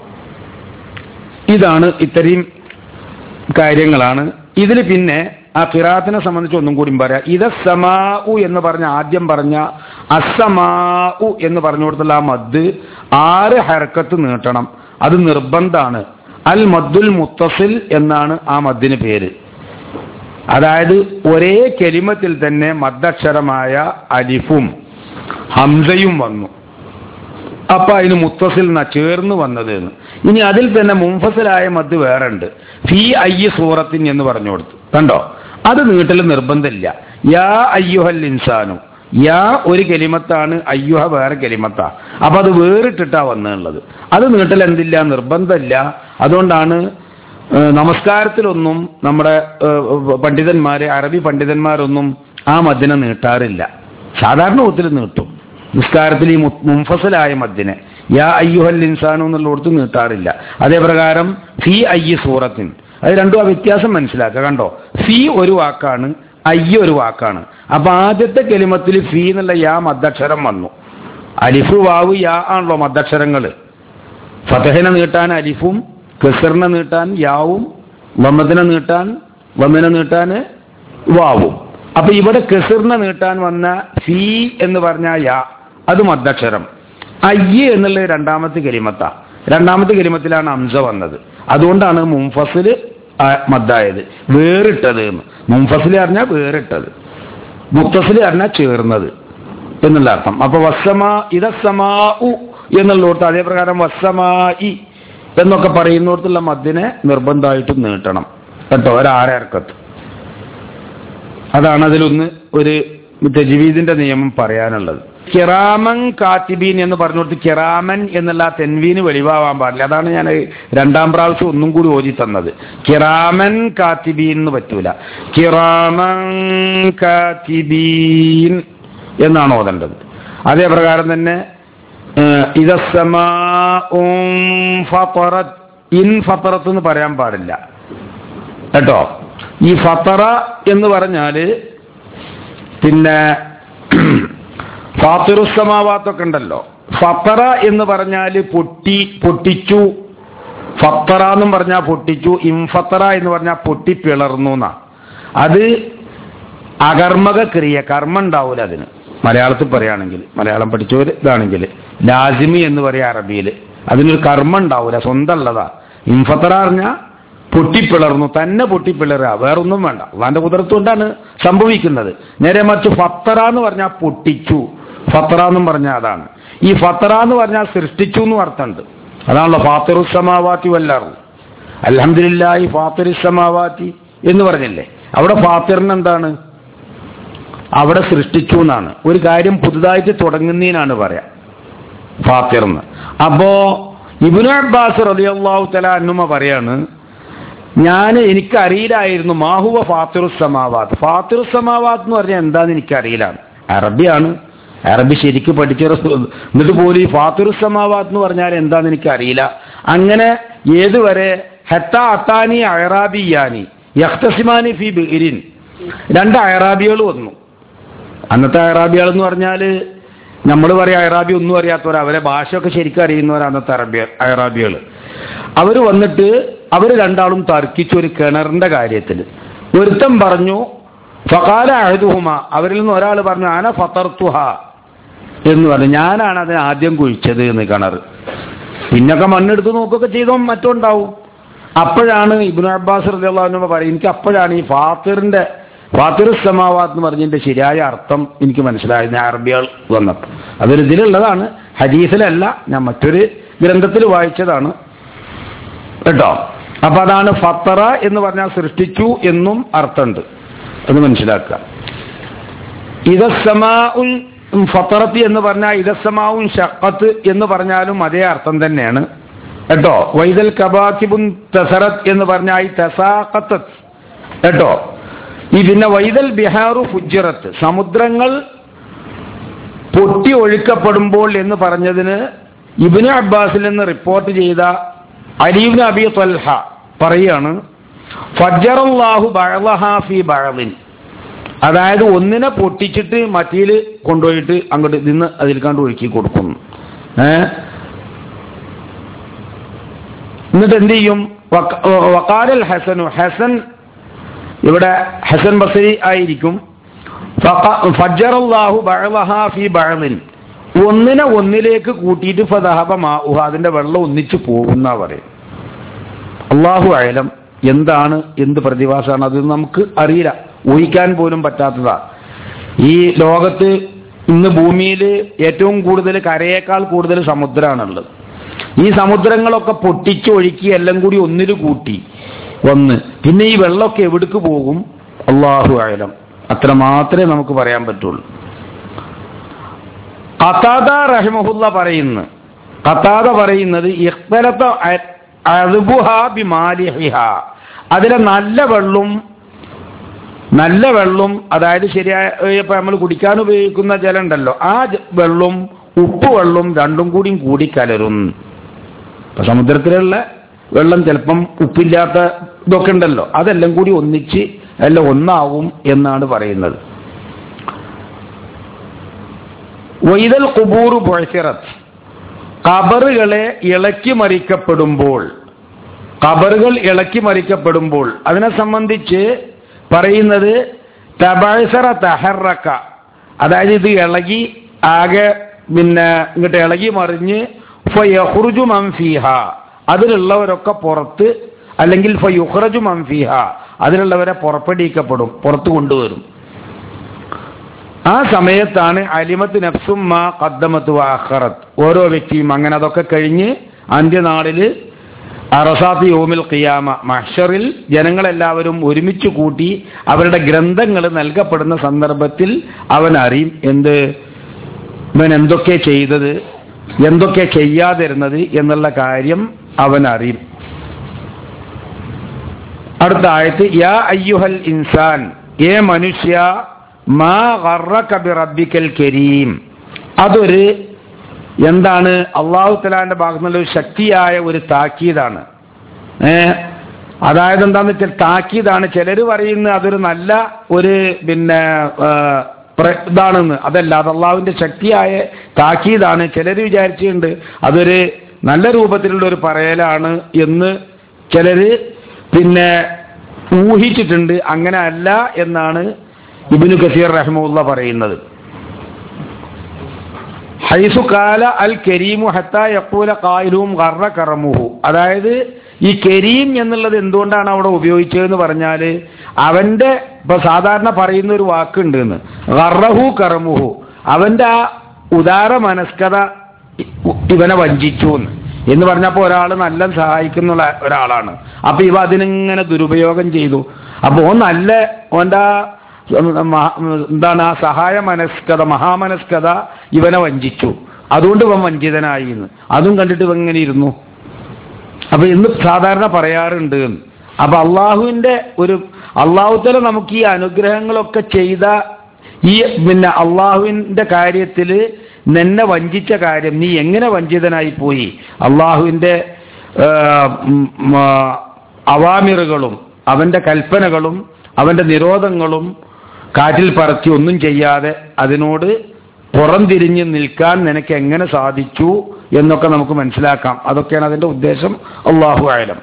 ഇതാണ് ഇത്രയും കാര്യങ്ങളാണ് ഇതിൽ പിന്നെ ആ ഫിറാത്തിനെ സംബന്ധിച്ച് ഒന്നും കൂടി പറയാം ഇതസമാഉ എന്ന് പറഞ്ഞ ആദ്യം പറഞ്ഞ അസമാഉ എന്ന് പറഞ്ഞു കൊടുത്തുള്ള ആ മദ് ആറ് ഹരക്കത്ത് നീട്ടണം അത് നിർബന്ധാണ് അൽ മദ്ദുൽ മുത്തസിൽ എന്നാണ് ആ മദ്ദിന് പേര് അതായത് ഒരേ കെലിമത്തിൽ തന്നെ മദ്ദക്ഷരമായ അലിഫും ഹംസയും വന്നു അപ്പൊ അതിന് മുത്തസിൽ നിന്നാ ചേർന്ന് വന്നത് എന്ന് ഇനി അതിൽ തന്നെ മുംഫസിലായ മദ് വേറെ ഉണ്ട് ഫി അയ്യ സൂറത്തിൻ എന്ന് പറഞ്ഞു കൊടുത്തു കണ്ടോ അത് നീട്ടൽ നിർബന്ധമില്ല യാ അയ്യുഹൽ ഇൻസാനു യാ ഒരു കെലിമത്താണ് അയ്യുഹ വേറെ കെലിമത്താ അപ്പൊ അത് വേറിട്ടിട്ടാ വന്നുള്ളത് അത് നീട്ടൽ എന്തില്ല നിർബന്ധമില്ല അതുകൊണ്ടാണ് ഏഹ്, നമസ്കാരത്തിലൊന്നും നമ്മുടെ ഏഹ്, പണ്ഡിതന്മാര് അറബി പണ്ഡിതന്മാരൊന്നും ആ മദ്ദിനെ നീട്ടാറില്ല സാധാരണ ഒത്തിരി നീട്ടും നിസ്കാരത്തിൽ ഈ മു- മുൻഫസലായ മദ്ദിനെ യാ അയ്യുഹൽ ഇൻസാനു എന്നുള്ളിടത്ത് നീട്ടാറില്ല അതേപ്രകാരം ഫി അയ്യ സൂറത്തിൻ അത് രണ്ടും ആ വ്യത്യാസം മനസ്സിലാക്കുക കണ്ടോ ഫി ഒരു വാക്കാണ് അയ്യ ഒരു വാക്കാണ് അപ്പൊ ആദ്യത്തെ കെലിമത്തിൽ ഫി എന്നുള്ള യാ മദ്ദക്ഷരം വന്നു അലിഫ് വാവ് യാ ആണല്ലോ മദ്ദക്ഷരങ്ങള് ഫതഹിനെ നീട്ടാൻ അലിഫും കെസറിനെ നീട്ടാൻ യാവും വമ്മദിനെ നീട്ടാൻ വമ്മിനെ നീട്ടാൻ വാവും അപ്പൊ ഇവിടെ കെസറിനെ നീട്ടാൻ വന്ന ഫീ എന്ന് പറഞ്ഞ യാ അത് മദ്ദക്ഷരം അയ്യ എന്നുള്ള രണ്ടാമത്തെ കലിമത്ത രണ്ടാമത്തെ കലിമത്തിലാണ് അംസ വന്നത് അതുകൊണ്ടാണ് മുംഫസില് ആ മദ്ദായത് വേറിട്ടത് എന്ന് മുംഫസിൽ അറിഞ്ഞാൽ വേറിട്ടത് മുത്തസിൽ അറിഞ്ഞാൽ ചേർന്നത് എന്നുള്ള അർത്ഥം അപ്പൊ വസ്സമാ ഇതസമാ ഉ എന്നുള്ളടത്ത് അതേ പ്രകാരം വസ്സമായി എന്നൊക്കെ പറയുന്നിടത്തുള്ള മദ്ദിനെ നിർബന്ധമായിട്ടും നീട്ടണം കേട്ടോ ഒരാരക്കത്ത് അതാണ് അതിലൊന്ന് ഒരു തജ്വീദിന്റെ നിയമം പറയാനുള്ളത് കിറാമൻ കാത്തിബീൻ എന്ന് പറഞ്ഞുകൊടുത്ത് കിറാമൻ എന്നുള്ള ആ തെൻവീന് വെളിവാവാൻ പാടില്ല അതാണ് ഞാൻ രണ്ടാം പ്രാവശ്യം ഒന്നും കൂടി ഓതി തന്നത് കിറാമൻ കാത്തിബീൻ എന്ന് പറ്റൂല കിറാമൻ കാത്തിബീൻ എന്നാണ് ഓതേണ്ടത് അതേ പ്രകാരം തന്നെ ഇൻ ഫത്തറത്ത് എന്ന് പറയാൻ പാടില്ല കേട്ടോ ഈ ഫത്തറ എന്ന് പറഞ്ഞാല് പിന്നെ ഫാത്തിറുസമാവാത്തൊക്കെ ഉണ്ടല്ലോ ഫത്തറ എന്ന് പറഞ്ഞാല് പൊട്ടി പൊട്ടിച്ചു ഫത്തറ എന്നും പറഞ്ഞാൽ പൊട്ടിച്ചു ഇംഫത്തറ എന്ന് പറഞ്ഞാൽ പൊട്ടി പിളർന്നു എന്നാ അത് അകർമ്മക ക്രിയ കർമ്മം ഉണ്ടാവൂല അതിന് മലയാളത്തിൽ പറയുകയാണെങ്കിൽ മലയാളം പഠിച്ചവർ ഇതാണെങ്കിൽ ലാസിമി എന്ന് പറയാം അറബിയിൽ അതിനൊരു കർമ്മം ഉണ്ടാവൂല സ്വന്തം ഉള്ളതാ ഇംഫത്തറ പറഞ്ഞാൽ പൊട്ടിപ്പിളർന്നു തന്നെ പൊട്ടിപ്പിളറുക വേറൊന്നും വേണ്ട അള്ളാന്റെ കുതിരത്ത് കൊണ്ടാണ് സംഭവിക്കുന്നത് നേരെ മറിച്ച് ഫത്തറ എന്ന് പറഞ്ഞാൽ പൊട്ടിച്ചു ഫത്തറ എന്നും പറഞ്ഞാൽ അതാണ് ഈ ഫത്തറ എന്ന് പറഞ്ഞാൽ സൃഷ്ടിച്ചു എന്നും അർത്ഥമുണ്ട് അതാണല്ലോ ഫാത്തിറുസമാവാത്തി വല്ലാറും അലഹമില്ലായി ഫാത്തിറുസമാവാത്തി എന്ന് പറഞ്ഞില്ലേ അവിടെ ഫാത്തിറിന് എന്താണ് അവിടെ സൃഷ്ടിച്ചു എന്നാണ് ഒരു കാര്യം പുതുതായിട്ട് തുടങ്ങുന്നതിനാണ് പറയാ ഫാത്തിർന്ന് അപ്പോ ഇബുന അബ്ബാസ് റളിയല്ലാഹു തല അന്നുമ പറയാണ് ഞാൻ എനിക്കറിയില്ലായിരുന്നു മാഹുവ ഫാത്തിറുസമാവാത്ത് ഫാത്തിറുസമാവാത്ത് എന്ന് പറഞ്ഞാൽ എന്താന്ന് എനിക്കറിയില്ല അറബിയാണ് അറബി ശരിക്കും പഠിച്ച എന്നിട്ട് പോലും ഈ ഫാത്തിറുസമാവാത്ത് എന്ന് പറഞ്ഞാൽ എന്താന്ന് എനിക്കറിയില്ല അങ്ങനെ ഏതുവരെ ഹെത്ത അത്താനി അയറാബിയാനി യഖ്തസിമാനി ഫി ബിരിൻ രണ്ട് അയറാബികൾ വന്നു അന്നത്തെ അയറാബികൾ എന്ന് പറഞ്ഞാൽ നമ്മൾ പറയാം അയറാബി ഒന്നും അറിയാത്തവർ അവരെ ഭാഷയൊക്കെ ശരിക്കും അറിയുന്നവർ അന്നത്തെ അറബി അയറാബികൾ അവർ വന്നിട്ട് അവർ രണ്ടാളും തർക്കിച്ചു ഒരു കിണറിന്റെ കാര്യത്തിൽ ഒരുത്തൻ പറഞ്ഞു ഫകാല അഴുതുഹുമ അവരിൽ നിന്ന് ഒരാൾ പറഞ്ഞു ആന ഫത്തർത്തുഹ എന്ന് പറഞ്ഞു ഞാനാണ് അതിനെ ആദ്യം കുഴിച്ചത് എന്ന് കിണർ പിന്നൊക്കെ മണ്ണെടുത്ത് നോക്കുകയൊക്കെ ചെയ്തോ മറ്റോ ഉണ്ടാവും അപ്പോഴാണ് ഇബ്നു അബ്ബാസ് റളിയല്ലാഹു പറയും എനിക്ക് അപ്പോഴാണ് ഈ ഫാത്തിറിന്റെ ഫാത്തിർ സമാവാത്ത് എന്ന് പറഞ്ഞതിന്റെ ശരിയായ അർത്ഥം എനിക്ക് മനസ്സിലായത് ഞാൻ അറബികൾ വന്നപ്പോൾ അതൊരു ഇതിലുള്ളതാണ് ഹദീസിലല്ല ഞാൻ മറ്റൊരു ഗ്രന്ഥത്തിൽ വായിച്ചതാണ് കേട്ടോ അപ്പൊ അതാണ് ഫത്തറ എന്ന് പറഞ്ഞാൽ സൃഷ്ടിച്ചു എന്നും അർത്ഥമുണ്ട് അത് മനസ്സിലാക്കുക ഇതസമാഉൻ ഫത്തറത്തി എന്ന് പറഞ്ഞാൽ ഇതസമാവും ഷക്കത്ത് എന്ന് പറഞ്ഞാലും അതേ അർത്ഥം തന്നെയാണ് കേട്ടോ വൈദൽ കബാക്കിബുൻ തെസറത്ത് എന്ന് പറഞ്ഞാൽ ഈ തെസാഖത്ത് കേട്ടോ ഈ പിന്നെ വൈദൽ ബിഹാറു ഫുജിറത്ത് സമുദ്രങ്ങൾ പൊട്ടി ഒഴുക്കപ്പെടുമ്പോൾ എന്ന് പറഞ്ഞതിന് ഇബിന് അബ്ബാസിൽ നിന്ന് റിപ്പോർട്ട് ചെയ്ത അലീബ് അബി ത്വൽഹ പറയാണ് ഫജറല്ലാഹു ബഅളഹ ഫി ബഅളിൻ അതായത് ഒന്നിനെ പൊട്ടിച്ചിട്ട് മറ്റേൽ കൊണ്ടുപോയിട്ട് അങ്ങോട്ട് നിന്ന് അതിൽ കണ്ട് ഒഴുക്കി കൊടുക്കുന്നു ഏ എന്നിട്ട് എന്ത് ചെയ്യും വക്കാലൽ ഹസനു ഹസൻ ഇവിടെ ഹസൻ ബസരി ആയിരിക്കും ഫജറല്ലാഹു ബഅളഹ ഫി ബഅളിൻ ഒന്നിനെ ഒന്നിലേക്ക് കൂട്ടിയിട്ട് ഫദഹബ മാഉഹ അതിന്റെ വെള്ളം ഒന്നിച്ചു പോകുന്ന പറയും അള്ളാഹു അയലം എന്താണ് എന്ത് പ്രതിഭാസമാണ് അത് നമുക്ക് അറിയില്ല ഊഹിക്കാൻ പോലും പറ്റാത്തതാ ഈ ലോകത്ത് ഇന്ന് ഭൂമിയിൽ ഏറ്റവും കൂടുതൽ കരയേക്കാൾ കൂടുതൽ സമുദ്രമാണുള്ളത് ഈ സമുദ്രങ്ങളൊക്കെ പൊട്ടിച്ച് ഒഴുക്കി എല്ലാം കൂടി ഒന്നിൽ കൂട്ടി ഒന്ന് പിന്നെ ഈ വെള്ളമൊക്കെ എവിടേക്ക് പോകും അള്ളാഹു ആയാലും അത്ര മാത്രമേ നമുക്ക് പറയാൻ പറ്റുള്ളൂ കത്താദ റഹ്മഹുല്ല പറയുന്നു കത്താദ പറയുന്നത് ഇഖ്തലത്ത അതിലെ നല്ല വെള്ളം നല്ല വെള്ളം അതായത് ശരിയായ ഇപ്പൊ നമ്മൾ കുടിക്കാൻ ഉപയോഗിക്കുന്ന ജലം ഉണ്ടല്ലോ ആ വെള്ളം ഉപ്പ് വെള്ളം രണ്ടും കൂടിയും കൂടി കലരും ഇപ്പൊ സമുദ്രത്തിലുള്ള വെള്ളം ചിലപ്പം ഉപ്പില്ലാത്ത ഇതൊക്കെ ഉണ്ടല്ലോ അതെല്ലാം കൂടി ഒന്നിച്ച് എല്ലാം ഒന്നാവും എന്നാണ് പറയുന്നത് വൈതൽ കുബൂർ പൊഴച്ചിറത്ത് കബറുകളെ ഇളക്കി മറിക്കപ്പെടുമ്പോൾ കബറുകൾ ഇളക്കി മറിക്കപ്പെടുമ്പോൾ അതിനെ സംബന്ധിച്ച് പറയുന്നത് തബാഴ്സറ തഹറക്ക അതായത് ഇത് ഇളകി ആകെ പിന്നെ ഇങ്ങോട്ട് ഇളകി മറിഞ്ഞ് ഫയഹുറുജു മംഫീഹ അതിലുള്ളവരൊക്കെ പുറത്ത് അല്ലെങ്കിൽ ഫയുഹ്റജു മംഫീഹ അതിലുള്ളവരെ പുറപ്പെടുവിക്കപ്പെടും പുറത്തു കൊണ്ടുവരും ആ സമയത്താണ് അലിമത്ത് നഫ്സും മാ കദ്ദമത്ത് വാഹറത്ത് ഓരോ വ്യക്തിയും അങ്ങനെ അതൊക്കെ കഴിഞ്ഞ് അന്ത്യനാളിൽ അറസാത്ത് യോമിൽ ഖിയാമ മഹ്ഷറിൽ ജനങ്ങളെല്ലാവരും ഒരുമിച്ച് കൂട്ടി അവരുടെ ഗ്രന്ഥങ്ങൾ നൽകപ്പെടുന്ന സന്ദർഭത്തിൽ അവൻ അറിയും എന്ത് ഇവൻ എന്തൊക്കെ ചെയ്തത് എന്തൊക്കെ ചെയ്യാതിരുന്നത് എന്നുള്ള കാര്യം അവൻ അറിയും അടുത്ത ആയത്ത് യാ അയ്യുഹൽ ഇൻസാൻ ഏ മനുഷ്യ മാ ഗർറക ബി റബ്ബിക്കൽ കരീം അതൊരു എന്താണ് അള്ളാഹു തലാന്റെ ഭാഗത്തു നിന്നുള്ള ഒരു ശക്തിയായ ഒരു താക്കീതാണ് ഏ അതായത് എന്താന്ന് വെച്ചാൽ താക്കീതാണ് ചിലർ പറയുന്നത് അതൊരു നല്ല ഒരു പിന്നെ ആ, പ്ര- ഇതാണെന്ന് അതല്ല അത് അള്ളാഹുവിന്റെ ശക്തിയായ താക്കീതാണ് ചിലർ വിചാരിച്ചിട്ടുണ്ട് അതൊരു നല്ല രൂപത്തിലുള്ള ഒരു പറയലാണ് എന്ന് ചിലര് പിന്നെ ഊഹിച്ചിട്ടുണ്ട് അങ്ങനെ അല്ല എന്നാണ് ഇബിനു കസീർ റഹ്മുള്ള പറയുന്നത് ഹൈസു കാല അൽ കരീമു ഹത്ത യക്കൂല കായലും കറ കറമുഹു അതായത് ഈ കരീം എന്നുള്ളത് എന്തുകൊണ്ടാണ് അവിടെ ഉപയോഗിച്ചതെന്ന് പറഞ്ഞാല് അവന്റെ ഇപ്പൊ സാധാരണ പറയുന്ന ഒരു വാക്കുണ്ട് എന്ന് ഗറഹു കറമുഹു അവന്റെ ആ ഉദാര മനസ്കത ഇ- ഇവനെ വഞ്ചിച്ചു എന്ന് എന്ന് പറഞ്ഞപ്പോ ഒരാൾ നല്ല സഹായിക്കുന്ന ഒരാളാണ് അപ്പൊ ഇവ അതിനിങ്ങനെ ദുരുപയോഗം ചെയ്തു അപ്പൊ ഓൻ നല്ല ഓന്റെ ആ മഹാ- എന്താണ് ആ സഹായ മനസ്കത മഹാമനസ്കത ഇവനെ വഞ്ചിച്ചു അതുകൊണ്ട് ഇവൻ വഞ്ചിതനായി എന്ന് അതും കണ്ടിട്ട് ഇവൻ ഇങ്ങനെ ഇരുന്നു അപ്പൊ ഇന്ന് സാധാരണ പറയാറുണ്ട് എന്ന്. അപ്പൊ അള്ളാഹുവിന്റെ ഒരു അള്ളാഹുത്തല നമുക്ക് ഈ അനുഗ്രഹങ്ങളൊക്കെ ചെയ്ത ഈ പിന്നെ അള്ളാഹുവിന്റെ കാര്യത്തില് നിന്നെ വഞ്ചിച്ച കാര്യം നീ എങ്ങനെ വഞ്ചിതനായി പോയി അള്ളാഹുവിന്റെ ആ, ഉം, ആ, അവാമിറുകളും അവന്റെ കൽപ്പനകളും അവന്റെ നിരോധങ്ങളും കാറ്റിൽ പറത്തി ഒന്നും ചെയ്യാതെ അതിനോട് പുറംതിരിഞ്ഞ് നിൽക്കാൻ നിനക്ക് എങ്ങനെ സാധിച്ചു എന്നൊക്കെ നമുക്ക് മനസ്സിലാക്കാം അതൊക്കെയാണ് അതിന്റെ ഉദ്ദേശം അള്ളാഹു ആയാലും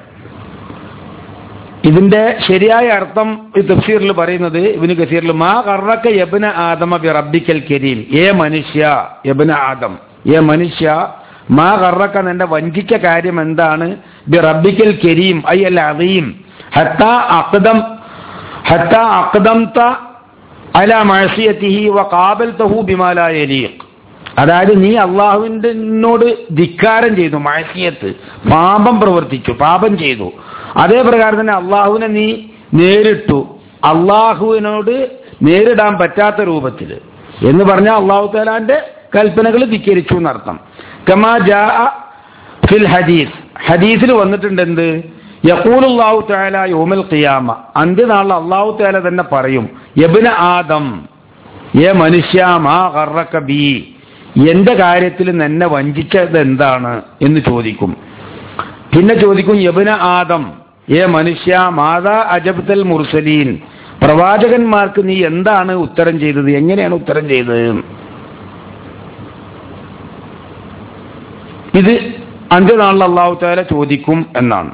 ഇതിന്റെ ശരിയായ അർത്ഥം ഈ തഫ്സീറിൽ പറയുന്നത് ഇവന് കസീറിൽ മാ കറക്ക യബന ആദമ ബി റബ്ബിക്കൽ കരീം ഏ മനുഷ്യ യബന ആദം ഏ മനുഷ്യ മാ കറക്ക നിന്റെ വഞ്ചിച്ച കാര്യം എന്താണ് ബി റബ്ബിക്കൽ കരീം ഐ അൽ അദീം ഹത്ത അഖദം ഹത്ത അഖദംത അല മഴസിയത്തിഹി വ കാബൽതഹു ബിമാ ലാ യലീഖ് അതായത് നീ അള്ളാഹുവിനോട് ധിക്കാരം ചെയ്തു മഴസിയത്ത് പാപം പ്രവർത്തിച്ചു പാപം ചെയ്തു അതേ പ്രകാരം തന്നെ അള്ളാഹുവിനെ നീ നേരിട്ടു അള്ളാഹുവിനോട് നേരിടാൻ പറ്റാത്ത രൂപത്തിൽ എന്ന് പറഞ്ഞാൽ അള്ളാഹു താലാന്റെ കൽപ്പനകൾ ധിക്കരിച്ചു എന്നർത്ഥം കമാ ജാ ഫിൽ ഹദീസ് ഹദീസിൽ വന്നിട്ടുണ്ട് എന്ത് യക്കൂലുല്ലാഹു താല യോമൽ ഖിയാമ അന്ത്യനാളിൽ അള്ളാഹു താല തന്നെ പറയും യബിന ആദം ഏ മനുഷ്യ മാ കറക്ക ബി എന്റെ കാര്യത്തിൽ നിന്നെ വഞ്ചിച്ചത് എന്താണ് എന്ന് ചോദിക്കും പിന്നെ ചോദിക്കും യബിന ആദം ഏ മനുഷ്യ മാതാ അജബ്തൽ മുർസലീൻ പ്രവാചകന്മാർക്ക് നീ എന്താണ് ഉത്തരം ചെയ്തത് എങ്ങനെയാണ് ഉത്തരം ചെയ്തത് ഇത് അന്ത്യനാളിൽ അള്ളാഹു താല ചോദിക്കും എന്നാണ്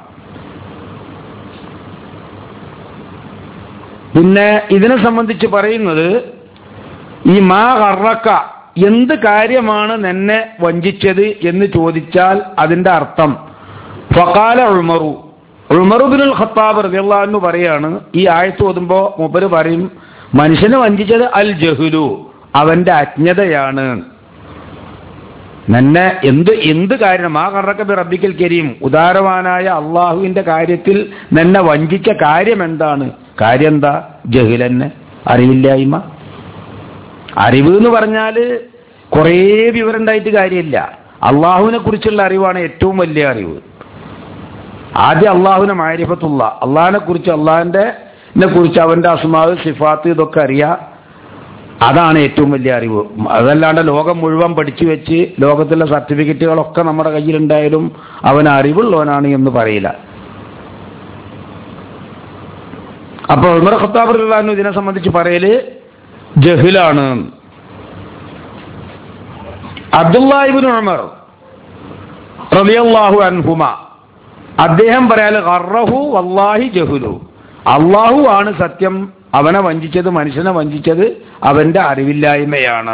പിന്നെ ഇതിനെ സംബന്ധിച്ച് പറയുന്നത് ഈ മാ കറക്ക എന്ത് കാര്യമാണ് നിന്നെ വഞ്ചിച്ചത് എന്ന് ചോദിച്ചാൽ അതിന്റെ അർത്ഥം ഫക്കാല ഉൾമറു ഉൾമറുബിനുൽ ഖത്താബ് റളിയല്ലാഹു പറയാണ് ഈ ആയത്ത് ഓതുമ്പോ മൂപ്പര് പറയും മനുഷ്യനെ വഞ്ചിച്ചത് അൽ ജഹുലു അവന്റെ അജ്ഞതയാണ് നിന്നെ എന്ത് എന്ത് കാര്യം ആ കറക്കബി റബ്ബിക്കൽ കരീം ഉദാരവാനായ അള്ളാഹുവിന്റെ കാര്യത്തിൽ നിന്നെ വഞ്ചിച്ച കാര്യം എന്താണ് കാര്യം എന്താ ജഹിലന്നെ അറിവില്ലായ്മ അറിവ് എന്ന് പറഞ്ഞാല് കുറേ വിവരം ഉണ്ടായിട്ട് കാര്യമില്ല അള്ളാഹുവിനെ കുറിച്ചുള്ള അറിവാണ് ഏറ്റവും വലിയ അറിവ് ആദ്യം അള്ളാഹുവിനെ മാരിഫത്തുള്ള അള്ളാഹിനെ കുറിച്ച് അള്ളാഹിന്റെ കുറിച്ച് അവന്റെ അസ്മാവ് സിഫാത്ത് ഇതൊക്കെ അറിയാം അതാണ് ഏറ്റവും വലിയ അറിവ് അതല്ലാണ്ട് ലോകം മുഴുവൻ പഠിച്ചു വെച്ച് ലോകത്തിലെ സർട്ടിഫിക്കറ്റുകളൊക്കെ നമ്മുടെ കയ്യിലുണ്ടായാലും അവൻ അറിവുള്ളവനാണ് എന്ന് പറയില്ല അപ്പൊ ഉമർ ഖത്താബ് റളിയല്ലാഹു ഇതിനെ സംബന്ധിച്ച് പറയല് ജഹിലാണ് അബ്ദുല്ലാഹിബിൻ ഉമർ റളിയല്ലാഹു അൻഹുമ അദ്ദേഹം പറയാല് ഖറഹു വല്ലാഹി ജഹുലു അള്ളാഹു ആണ് സത്യം അവനെ വഞ്ചിച്ചത് മനുഷ്യനെ വഞ്ചിച്ചത് അവന്റെ അറിവില്ലായ്മയാണ്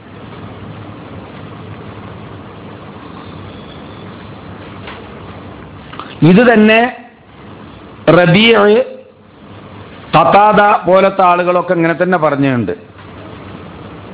ഇത് തന്നെ റബീഅ് തത്താദ പോലത്തെ ആളുകളൊക്കെ ഇങ്ങനെ തന്നെ പറഞ്ഞുണ്ട്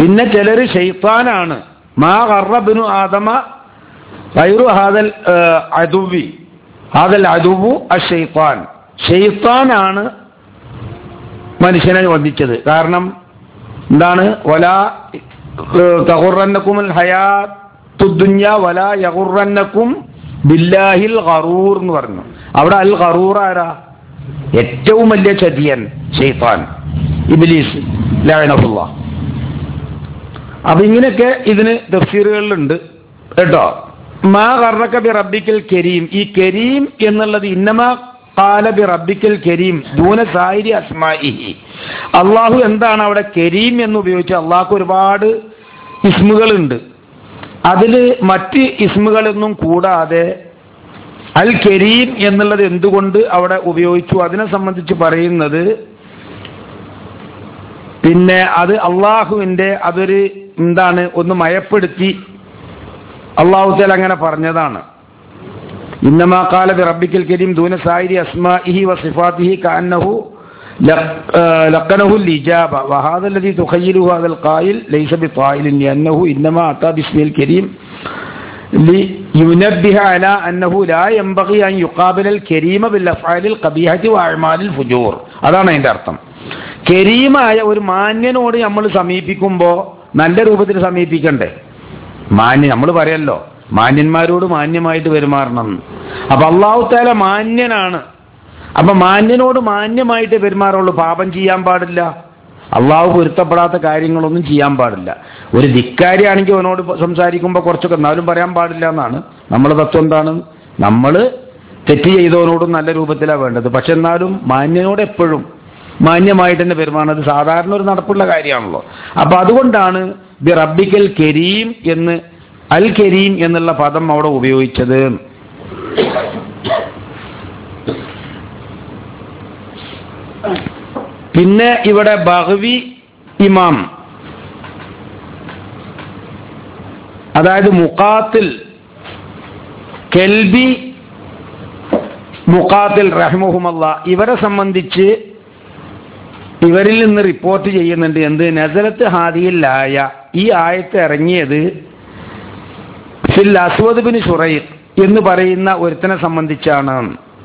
പിന്നെ ചിലര് ഷെയ്ത്താനാണ് മാ കറബിനു ആദമ വൈറു ഹാദൽ അതുവി ഹാദൽ അതുവു അഷെയ്ത്താൻ ഷെയ്ത്താനാണ് മനുഷ്യനെ വധിച്ചത് കാരണം എന്താണ് വല തകുറന്നക്കുമൽ ഹയാത്തുദ്ദുഞ്ഞ വല യകുറന്നക്കും ബില്ലാഹിൽ ഖറൂർ എന്ന് പറഞ്ഞു അവിടെ അൽ ഖറൂർ ആരാ ഏറ്റവും വലിയ ചതിയൻ ഷെയ്ത്താൻ ഇബിലീസ് ലായനഹുല്ല അപ്പൊ ഇങ്ങനെയൊക്കെ ഇതിന് തഫ്സീറുകളിലുണ്ട് കേട്ടോ മാ കർണക്ക ബി റബ്ബിക്കൽ കരീം ഈ കരീം എന്നുള്ളത് ഇന്നമാ കാല ബി റബ്ബിക്കൽ കരീം ദൂന സായിരി അസ്മാഇഹി അള്ളാഹു എന്താണ് അവിടെ കരീം എന്ന് ഉപയോഗിച്ച് അള്ളാഹ്ക്ക് ഒരുപാട് ഇസ്മുകളുണ്ട് അതിൽ മറ്റ് ഇസ്മുകളൊന്നും കൂടാതെ അൽ കരീം എന്നുള്ളത് എന്തുകൊണ്ട് അവിടെ ഉപയോഗിച്ചു അതിനെ സംബന്ധിച്ച് പറയുന്നത് പിന്നെ അത് അള്ളാഹുവിന്റെ അതൊരു എന്താണ് ഒന്ന് മയപ്പെടുത്തി അള്ളാഹുത്തേൽ അങ്ങനെ പറഞ്ഞതാണ് ഇന്നമാ കാല റബ്ബിക്കൽ കരീം ദൂന സായിരി അസ്മാഇഹി വസിഫാത്തിഹി കാന്നഹു لقنه الإجابة وهذا الذي تخيله هذا القائل ليس بطائل لأنه إنما أتى باسم الكريم لينبه على أنه لا ينبغي أن يقابل الكريم بالأفعال القبيحة وأعمال الفجور അതാണ് അതിന്റെ അർത്ഥം കരീമായ ഒരു മാന്യനോട് നമ്മൾ സമീപിക്കുമ്പോൾ നല്ല രൂപത്തിൽ സമീപിക്കണ്ടേ മാന്യ നമ്മൾ പറയല്ലോ മാന്യന്മാരോട് മാന്യമായിട്ട് പെരുമാറണം അപ്പൊ അള്ളാഹു താല മാന്യനാണ് അപ്പൊ മാന്യനോട് മാന്യമായിട്ട് പെരുമാറുള്ളൂ പാപം ചെയ്യാൻ പാടില്ല അള്ളാഹു പൊരുത്തപ്പെടാത്ത കാര്യങ്ങളൊന്നും ചെയ്യാൻ പാടില്ല ഒരു ധിക്കാരിയാണെങ്കിൽ അവനോട് സംസാരിക്കുമ്പോൾ കുറച്ചൊക്കെ എന്നാലും പറയാൻ പാടില്ല എന്നാണ് നമ്മുടെ തത്വം എന്താണ് നമ്മൾ തെറ്റ് ചെയ്തവനോടും നല്ല രൂപത്തിലാണ് വേണ്ടത് പക്ഷെ എന്നാലും മാന്യനോട് എപ്പോഴും മാന്യമായിട്ട് തന്നെ പെരുമാറുന്നത് സാധാരണ ഒരു നടപ്പുള്ള കാര്യമാണല്ലോ അപ്പൊ അതുകൊണ്ടാണ് ബി റബ്ബിക്കൽ കരീം എന്ന് അൽ കരീം എന്നുള്ള പദം അവിടെ ഉപയോഗിച്ചത് പിന്നെ ഇവിടെ ബഹവി ഇമാം അതായത് മുഖാത്തിൽ കെൽബി മുഖാത്തിൽ റഹ്മുഹുമല്ല ഇവരെ സംബന്ധിച്ച് ഇവരിൽ നിന്ന് റിപ്പോർട്ട് ചെയ്യുന്നുണ്ട് എന്ത് നസരത്ത് ഹാദിയിലായ ഈ ആയത്ത് ഇറങ്ങിയത് ഫിൽ അസ്വദ് ബിൻ ഷുറൈഖ് എന്ന് പറയുന്ന ഒരുത്തനെ സംബന്ധിച്ചാണ്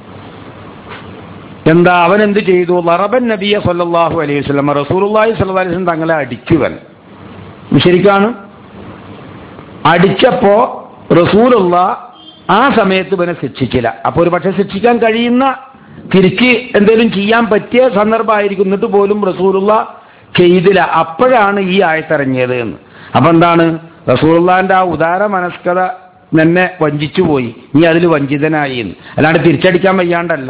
എന്താ അവൻ എന്ത് ചെയ്തു ലറബൻ നബിയ സല്ലല്ലാഹു അലൈഹി വസല്ലം റസൂലുള്ളാഹി സ്വല്ലല്ലാഹു അലൈഹി വസല്ലം തങ്ങളെ അടിക്കുവൻ ശരിക്കാണ് അടിച്ചപ്പോ റസൂലുള്ള ആ സമയത്ത് ഇവനെ ശിക്ഷിച്ചില്ല അപ്പൊ ഒരു പക്ഷെ ശിക്ഷിക്കാൻ കഴിയുന്ന തിരിച്ച് എന്തെങ്കിലും ചെയ്യാൻ പറ്റിയ സന്ദർഭമായിരിക്കും എന്നിട്ട് പോലും റസൂലുള്ള ചെയ്തില്ല അപ്പോഴാണ് ഈ ആയത്തിറങ്ങിയത് എന്ന് അപ്പൊ എന്താണ് റസൂലുള്ളാന്റെ ആ ഉദാര മനസ്കത എന്നെ വഞ്ചിച്ചു പോയി നീ അതിൽ വഞ്ചിതനായി എന്ന് അല്ലാണ്ട് തിരിച്ചടിക്കാൻ വയ്യാണ്ടല്ല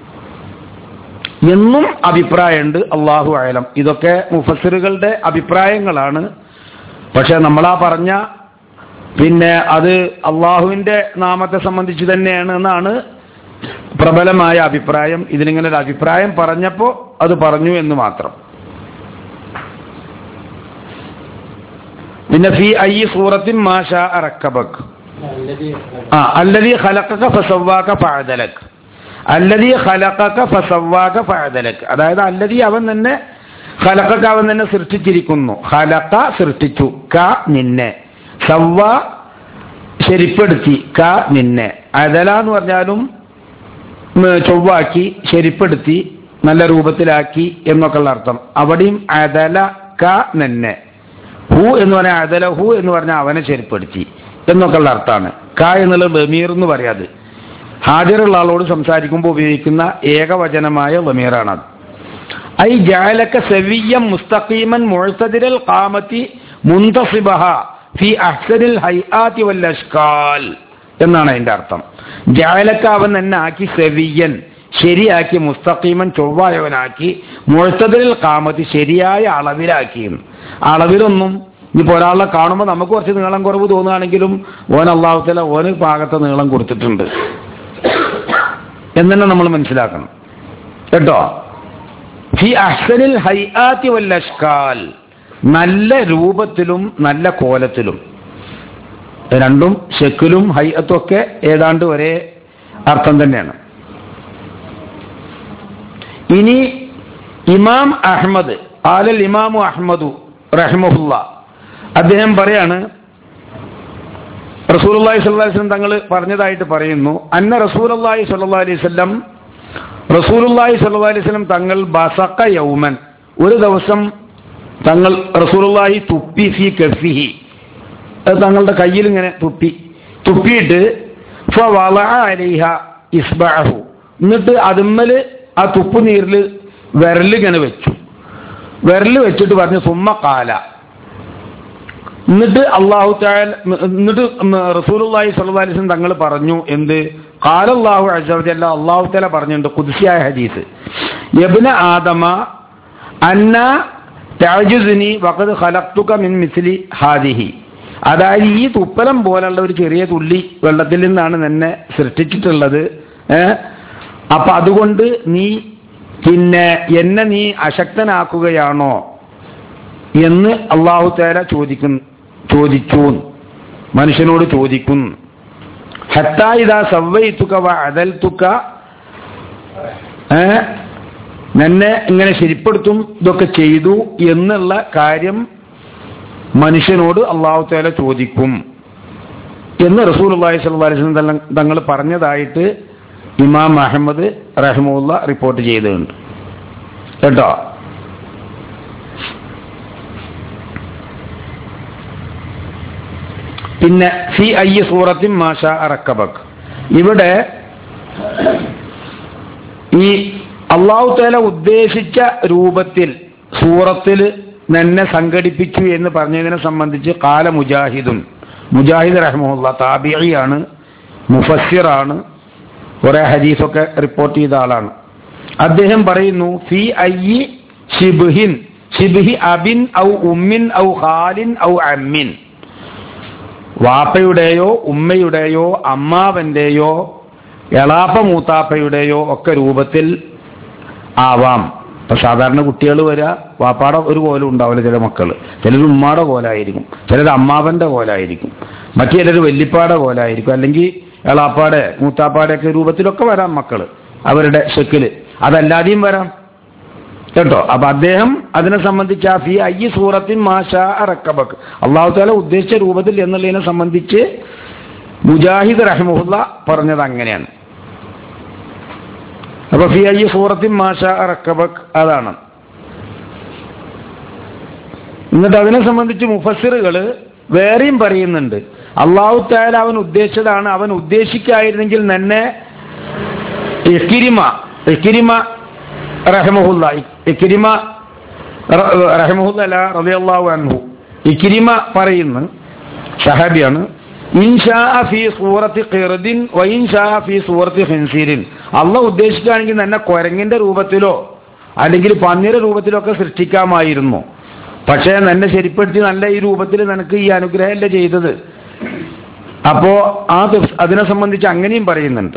എന്നും അഭിപ്രായമുണ്ട് അള്ളാഹു അയലം ഇതൊക്കെ മുഫസിറുകളുടെ അഭിപ്രായങ്ങളാണ് പക്ഷെ നമ്മളാ പറഞ്ഞ പിന്നെ അത് അള്ളാഹുവിന്റെ നാമത്തെ സംബന്ധിച്ച് തന്നെയാണ് എന്നാണ് പ്രബലമായ അഭിപ്രായം ഇതിനിങ്ങനെ ഒരു അഭിപ്രായം പറഞ്ഞപ്പോ അത് പറഞ്ഞു എന്ന് മാത്രം പിന്നെ ഫി ഐ സൂറത്തിൻ മാഷ അറക്കബക് ആ അല്ലതി ഖലഖക ഫസവ്വാക ഫഅദലക് അല്ലതി ഖലഖക ഫസവ്വാക ഫഅദലക് അതായത് അല്ലതി അവൻ തന്നെ ഖലഖക അവൻ തന്നെ സൃഷ്ടിച്ചിരിക്കുന്നു ഖലഖ സൃഷ്ടിച്ചു ക നിന്നെ സവ്വ ശരിപ്പെടുത്തി ക നിന്നെ അദല എന്ന് പറഞ്ഞാലും ഉം, ചൊവ്വാക്കി ശരിപ്പെടുത്തി നല്ല രൂപത്തിലാക്കി എന്നൊക്കെയുള്ള അർത്ഥം അവിടെയും അദല ക നിന്നെ ഹു എന്ന് പറഞ്ഞാൽ അദല ഹു എന്ന് പറഞ്ഞാൽ അവനെ ശരിപ്പെടുത്തി എന്നൊക്കെയുള്ള അർത്ഥമാണ് ക എന്നുള്ളത് ബമീർ എന്ന് പറയാത് ഹാജറുള്ള ആളോട് സംസാരിക്കുമ്പോൾ ഉപയോഗിക്കുന്ന ഏകവചനമായ ബമീറാണത് ഐ ജാലക സവിയം മുസ്തഖീമൻ മുഴത്തതിരൽ കാമത്തി മുന്തസിബഹ ഫി അഹ്സനിൽ ഹൈആത്തി വൽ അഷ്കാൽ എന്നാണ് അതിന്റെ അർത്ഥം ജാലക്ക അവൻ തന്നെ ആക്കി സെവിയൻ ശരിയാക്കി മുസ്തഖീമൻ ചൊവ്വായവനാക്കി മുഴത്തതിരിൽ കാമത്തി ശരിയായ അളവിലാക്കി അളവിലൊന്നും ഇനിയിപ്പോ ഒരാളെ കാണുമ്പോൾ നമുക്ക് കുറച്ച് നീളം കുറവ് തോന്നുകയാണെങ്കിലും ഓൻ അള്ളാഹുത്തല ഓന് പാകത്തെ നീളം കൊടുത്തിട്ടുണ്ട് എന്നെ നമ്മൾ മനസ്സിലാക്കണം കേട്ടോ ഫി അഹ്സനിൽ ഹൈആത്തി വൽ അഷ്കാൽ നല്ല രൂപത്തിലും നല്ല കോലത്തിലും രണ്ടും ഷെക്കിലും ഹൈഅത്തും ഒക്കെ ഏതാണ്ട് ഒരേ അർത്ഥം തന്നെയാണ് ഇനി ഇമാം അഹ്മദ് ആലൽ ഇമാമു അഹ്മദു റഹ്മുല്ല അദ്ദേഹം പറയാണ് റസൂലി സ്വല്ലം തങ്ങൾ പറഞ്ഞതായിട്ട് പറയുന്നു അന്ന റസൂലി സല്ലാ അലൈഹി സ്വല്ലം റസൂലുല്ലാഹി സല്ലാ അലൈഹി സ്വലം തങ്ങൾ ബസക്ക യൗമൻ ഒരു ദിവസം തങ്ങൾ റസൂലുല്ലാഹി തുപ്പി ഫി കഫിഹി അത് തങ്ങളുടെ കയ്യിൽ ഇങ്ങനെ തുപ്പി തുപ്പിയിട്ട് അലിഹ ഇസ്ബഹു എന്നിട്ട് അതുമ്മല് ആ തുപ്പ് നീരിൽ വിരലിങ്ങനെ വെച്ചു വിരല് വെച്ചിട്ട് പറഞ്ഞു സുമ്മ കാല എന്നിട്ട് അള്ളാഹു എന്നിട്ട് റസൂലുള്ളാഹി സ്വല്ലല്ലാഹി അലൈഹി വസല്ലം തങ്ങൾ പറഞ്ഞു എന്ത് ഖാലല്ലാഹു അസ്സ വജല്ല അള്ളാഹു തആല പറഞ്ഞിട്ടുണ്ട് ഖുദ്സിയായ ഹദീസ് യബ്ന ആദമ അന്ന തഅജുസ്നി വഖദ് ഖലഖ്തുക മിൻ മിസ്ലി ഹാദിഹി അതായത് ഈ തുപ്പലം പോലുള്ള ഒരു ചെറിയ തുള്ളി വെള്ളത്തിൽ നിന്നാണ് നിന്നെ സൃഷ്ടിച്ചിട്ടുള്ളത് ഏഹ് അപ്പൊ അതുകൊണ്ട് നീ പിന്നെ എന്നെ നീ അശക്തനാക്കുകയാണോ എന്ന് അള്ളാഹു തേല ചോദിക്കും ചോദിച്ചു മനുഷ്യനോട് ചോദിക്കും ഹത്തായിതാ സവ്വയിത്തുക വ അദൽത്തുക ഏ നിന്നെ ഇങ്ങനെ ശരിപ്പെടുത്തും ഇതൊക്കെ ചെയ്തു എന്നുള്ള കാര്യം മനുഷ്യനോട് അള്ളാഹു തേല ചോദിക്കും എന്ന് റസൂൽ അള്ളാഹി സ്വല്ലാസ്ലം തങ്ങൾ പറഞ്ഞതായിട്ട് ഇമാം അഹമ്മദ് റഹ്മുല്ല റിപ്പോർട്ട് ചെയ്തിട്ടുണ്ട് കേട്ടോ പിന്നെ ഫി ഐ സൂറത്തിൻ മാഷ അറക്കബക് ഇവിടെ ഈ അള്ളാഹു തേല ഉദ്ദേശിച്ച രൂപത്തിൽ സൂറത്തിൽ തന്നെ സംഘടിപ്പിച്ചു എന്ന് പറഞ്ഞതിനെ സംബന്ധിച്ച് കാല മുജാഹിദുൻ മുജാഹിദ് റഹ്മുല്ല താബിയാണ് മുഫസ്സിറാണ് കുറെ ഹദീസൊക്കെ റിപ്പോർട്ട് ചെയ്ത ആളാണ് അദ്ദേഹം പറയുന്നു ഫി ഐ ഷിബ്ഹിൻ ഷിബ്ഹി അബിൻ ഔ ഉമ്മിൻ ഔ ഖാലിൻ ഔ അമ്മിൻ വാപ്പയുടെയോ ഉമ്മയുടെയോ അമ്മാവന്റെയോ എളാപ്പ മൂത്താപ്പയുടെയോ ഒക്കെ രൂപത്തിൽ ആവാം ഇപ്പൊ സാധാരണ കുട്ടികൾ വരിക വാപ്പാടെ ഒരു കോലം ഉണ്ടാവില്ല ചില മക്കൾ ചിലർ ഉമ്മാടെ കോലായിരിക്കും ചിലർ അമ്മാവന്റെ കോലായിരിക്കും മറ്റു ചിലർ വല്ലിപ്പാടെ കോലായിരിക്കും അല്ലെങ്കിൽ എളാപ്പാടെ മൂത്താപ്പാടെ ഒക്കെ രൂപത്തിലൊക്കെ വരാം മക്കൾ അവരുടെ ഷെക്കില് അതല്ലാതെയും വരാം കേട്ടോ അപ്പൊ അദ്ദേഹം അതിനെ സംബന്ധിച്ച് ആ ഫി അയ്യ സൂറത്തിൻ മാഷ റക്കബക്ക് അള്ളാഹു താല ഉദ്ദേശിച്ച രൂപത്തിൽ എന്നുള്ളതിനെ സംബന്ധിച്ച് മുജാഹിദ് റഹ്മുല്ല പറഞ്ഞത് അങ്ങനെയാണ് അപ്പൊ ഫി അയ്യ സൂറത്തിൻ മാഷ റക്കബക്ക് അതാണ് എന്നിട്ട് അതിനെ സംബന്ധിച്ച് മുഫസ്സിറുകൾ വേറെയും പറയുന്നുണ്ട് അള്ളാഹു താല അവൻ ഉദ്ദേശിച്ചതാണ് അവൻ ഉദ്ദേശിക്കായിരുന്നെങ്കിൽ തന്നെ എക്കിരിമ എക്കിരിമ റഹമുല്ല ഇക്കിരിമ റഹമുല്ല അല്ല റബിയല്ലാഹു അൻഹു ഇക്കിരിമ പറയുന്നു സഹാബിയാണ് ഇൻഷാ ഫി സൂറത്തി ഖിർദിൻ വൈൻഷാ ഫി സൂറത്തി ഹിൻസീരിൻ അള്ള ഉദ്ദേശിക്കുകയാണെങ്കിൽ തന്നെ കുരങ്ങിന്റെ രൂപത്തിലോ അല്ലെങ്കിൽ പന്നിയുടെ രൂപത്തിലോ ഒക്കെ സൃഷ്ടിക്കാമായിരുന്നു പക്ഷേ നിന്നെ ശരിപ്പെടുത്തി നല്ല ഈ രൂപത്തിൽ നിനക്ക് ഈ അനുഗ്രഹമല്ല ചെയ്തത് അപ്പോ ആ അതിനെ സംബന്ധിച്ച് അങ്ങനെയും പറയുന്നുണ്ട്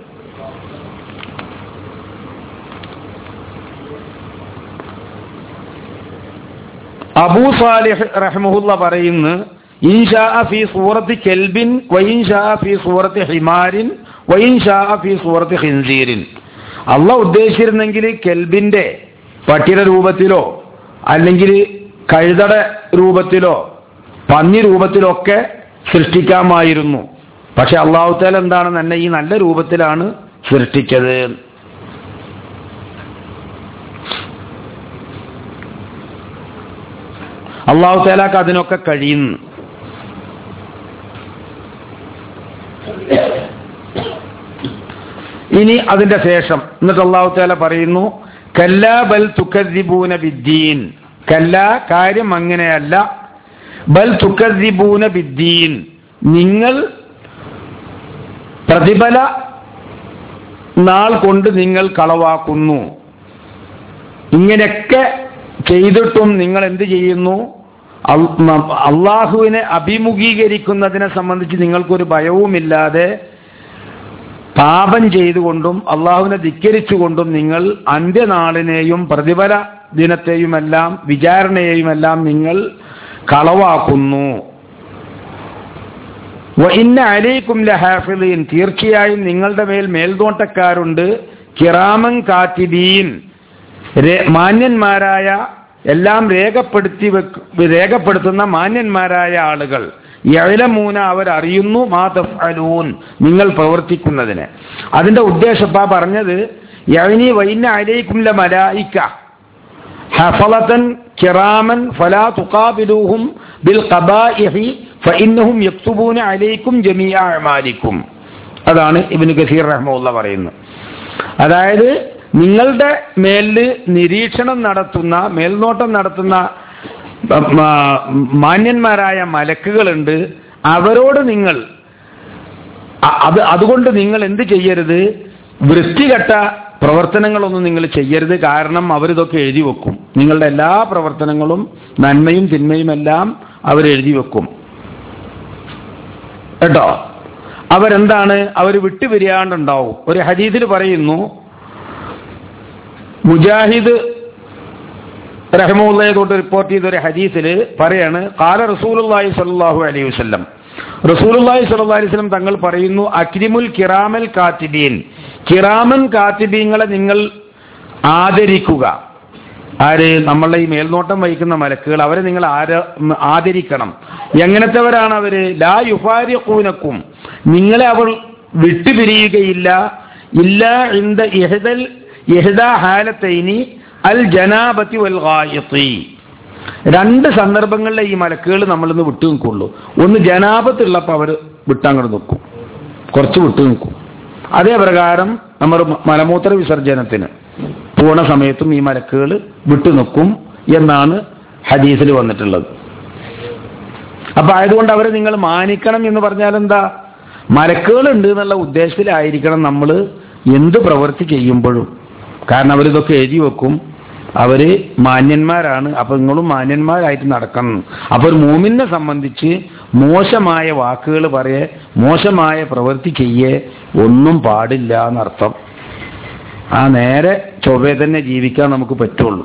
അബൂ സാലിഹ് റഹ്മുല്ല പറയുന്നു ഇൻഷാ ഫി സൂറത്ത് കെൽബിൻ വൈൻഷാ ഫി സൂറത്ത് ഹിമാരിൻ വൈൻഷാ ഫി സൂറത്ത് ഹിൻസീരിൻ അള്ള ഉദ്ദേശിച്ചിരുന്നെങ്കിൽ കെൽബിന്റെ പട്ടിയുടെ രൂപത്തിലോ അല്ലെങ്കിൽ കഴുതട രൂപത്തിലോ പന്നി രൂപത്തിലോ ഒക്കെ സൃഷ്ടിക്കാമായിരുന്നു പക്ഷെ അള്ളാഹുത്താൽ എന്താണ് തന്നെ ഈ നല്ല രൂപത്തിലാണ് സൃഷ്ടിച്ചത് അള്ളാഹു തേലാക്ക് അതിനൊക്കെ കഴിയുന്നു ഇനി അതിന്റെ ശേഷം എന്നിട്ട് അള്ളാഹു തേല പറയുന്നു കല്ലാ ബൽ തുക്കദ്ദിബൂന ബിദ്ദീൻ കല്ല കാര്യം അങ്ങനെയല്ല ബൽ തുക്കദ്ദിബൂന ബിദ്ദീൻ നിങ്ങൾ പ്രതിഫല നാൾ കൊണ്ട് നിങ്ങൾ കളവാക്കുന്നു ഇങ്ങനെയൊക്കെ ചെയ്തിട്ടും നിങ്ങൾ എന്ത് ചെയ്യുന്നു അള്ളാഹുവിനെ അഭിമുഖീകരിക്കുന്നതിനെ സംബന്ധിച്ച് നിങ്ങൾക്കൊരു ഭയവുമില്ലാതെ പാപം ചെയ്തുകൊണ്ടും അള്ളാഹുവിനെ ധിക്കരിച്ചുകൊണ്ടും നിങ്ങൾ അന്ത്യനാളിനെയും പ്രതിഫല ദിനത്തെയുമെല്ലാം വിചാരണയെയുമെല്ലാം നിങ്ങൾ കളവാക്കുന്നു ഇന്ന അലൈക്കും ലഹാഫിലീൻ തീർച്ചയായും നിങ്ങളുടെ മേൽ മേൽനോട്ടക്കാരുണ്ട് കിറാമൻ കാത്തിബീൻ മാന്യന്മാരായ എല്ലാം രേഖപ്പെടുത്തി വെക്ക് രേഖപ്പെടുത്തുന്ന മാന്യന്മാരായ ആളുകൾ യഴലമൂന അവരറിയുന്നു മാ തഫ്അലൂൻ നിങ്ങൾ പ്രവർത്തിക്കുന്നതിന് അതിന്റെ ഉദ്ദേശപ്പാ പറഞ്ഞത് യഴനി വൈന അലൈക്കും ല മലായിക്ക ഹഫളതൻ കിറാമൻ ഫലാ തുഖാബിലൂഹും ബിൽ ഖബാഇഹി ഫഇന്നഹും യക്തുബൂന അലൈക്കും ജമീഅ അഅമാലിക്കും അതാണ് ഇബ്നു കസീർ റഹ്മത്തുള്ള പറയുന്നത് അതായത് നിങ്ങളുടെ മേലില് നിരീക്ഷണം നടത്തുന്ന മേൽനോട്ടം നടത്തുന്ന മ- മാന്യന്മാരായ മലക്കുകളുണ്ട് അവരോട് നിങ്ങൾ അ- അത് അതുകൊണ്ട് നിങ്ങൾ എന്ത് ചെയ്യരുത് വൃത്തികെട്ട പ്രവർത്തനങ്ങളൊന്നും നിങ്ങൾ ചെയ്യരുത് കാരണം അവരിതൊക്കെ എഴുതി വെക്കും നിങ്ങളുടെ എല്ലാ പ്രവർത്തനങ്ങളും നന്മയും തിന്മയും എല്ലാം അവരെഴുതി വെക്കും കേട്ടോ അവരെന്താണ് അവർ വിട്ടുപിരിയാണ്ടുണ്ടാവും ഒരു ഹദീസിൽ പറയുന്നു മുജാഹിദ് റഹമുള്ളയെ തൊട്ട് റിപ്പോർട്ട് ചെയ്ത ഒരു ഹദീസിൽ പറയാണ് കാല റസൂലുള്ളാഹി സ്വല്ലല്ലാഹു അലൈഹി വസല്ലം റസൂലുള്ളാഹി സ്വല്ലല്ലാഹു അലൈഹി വസല്ലം തങ്ങൾ പറയുന്നു അക്രിമുൽ കിറാമൽ കാത്തിബീൻ കിറാമൻ കാത്തിബീങ്ങളെ നിങ്ങൾ ആദരിക്കുക ആര് നമ്മളെ ഈ മേൽനോട്ടം വഹിക്കുന്ന മലക്കുകൾ അവരെ നിങ്ങൾ ആര ആദരിക്കണം എങ്ങനത്തെവരാണ് അവര് ലാ യുഫാരിഖൂനക്കും നിങ്ങളെ അവർ വിട്ടുപിരിയുകയില്ല ഇല്ല ഇന്ത ഇഹ്ദൽ ഇഹ്ദാ ഹാലത്തൈനി അൽ ജനാബത്തി വൽ ഗായത്തി രണ്ട് സന്ദർഭങ്ങളിലെ ഈ മലക്കുകൾ നമ്മളിന്ന് വിട്ടു നിൽക്കുള്ളൂ ഒന്ന് ജനാപത്തുള്ളപ്പോൾ അവർ വിട്ടങ്ങോട്ട് നിൽക്കും കുറച്ച് വിട്ടു നിൽക്കും അതേ പ്രകാരം നമ്മൾ മലമൂത്ര വിസർജനത്തിന് പോണ സമയത്തും ഈ മലക്കുകൾ വിട്ടു നിൽക്കും എന്നാണ് ഹദീസിൽ വന്നിട്ടുള്ളത് അപ്പൊ ആയതുകൊണ്ട് അവരെ നിങ്ങൾ മാനിക്കണം എന്ന് പറഞ്ഞാൽ എന്താ മലക്കുകൾ ഉണ്ട് എന്നുള്ള ഉദ്ദേശത്തിലായിരിക്കണം നമ്മൾ എന്ത് പ്രവൃത്തി ചെയ്യുമ്പോഴും കാരണം അവരിതൊക്കെ എഴുതി വെക്കും അവര് മാന്യന്മാരാണ് അപ്പൊ നിങ്ങളും മാന്യന്മാരായിട്ട് നടക്കണം അപ്പൊ ഒരു മൂമിനെ സംബന്ധിച്ച് മോശമായ വാക്കുകൾ പറയേ മോശമായ പ്രവൃത്തി ചെയ്യേ ഒന്നും പാടില്ല എന്നർത്ഥം ആ നേരെ ചൊവ്വേ തന്നെ ജീവിക്കാൻ നമുക്ക് പറ്റുള്ളൂ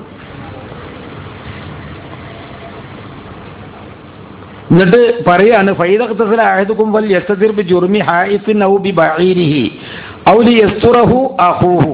എന്നിട്ട് പറയാണ് ഫൈദഖ്തസല അഹദുക്കും വൽ യസ്തദിർ ബി ജുർമി ഹായിത്തിൻ ഔ ബി ബഈരിഹി ഔ ലി യസ്തുറഹു അഖൂഹു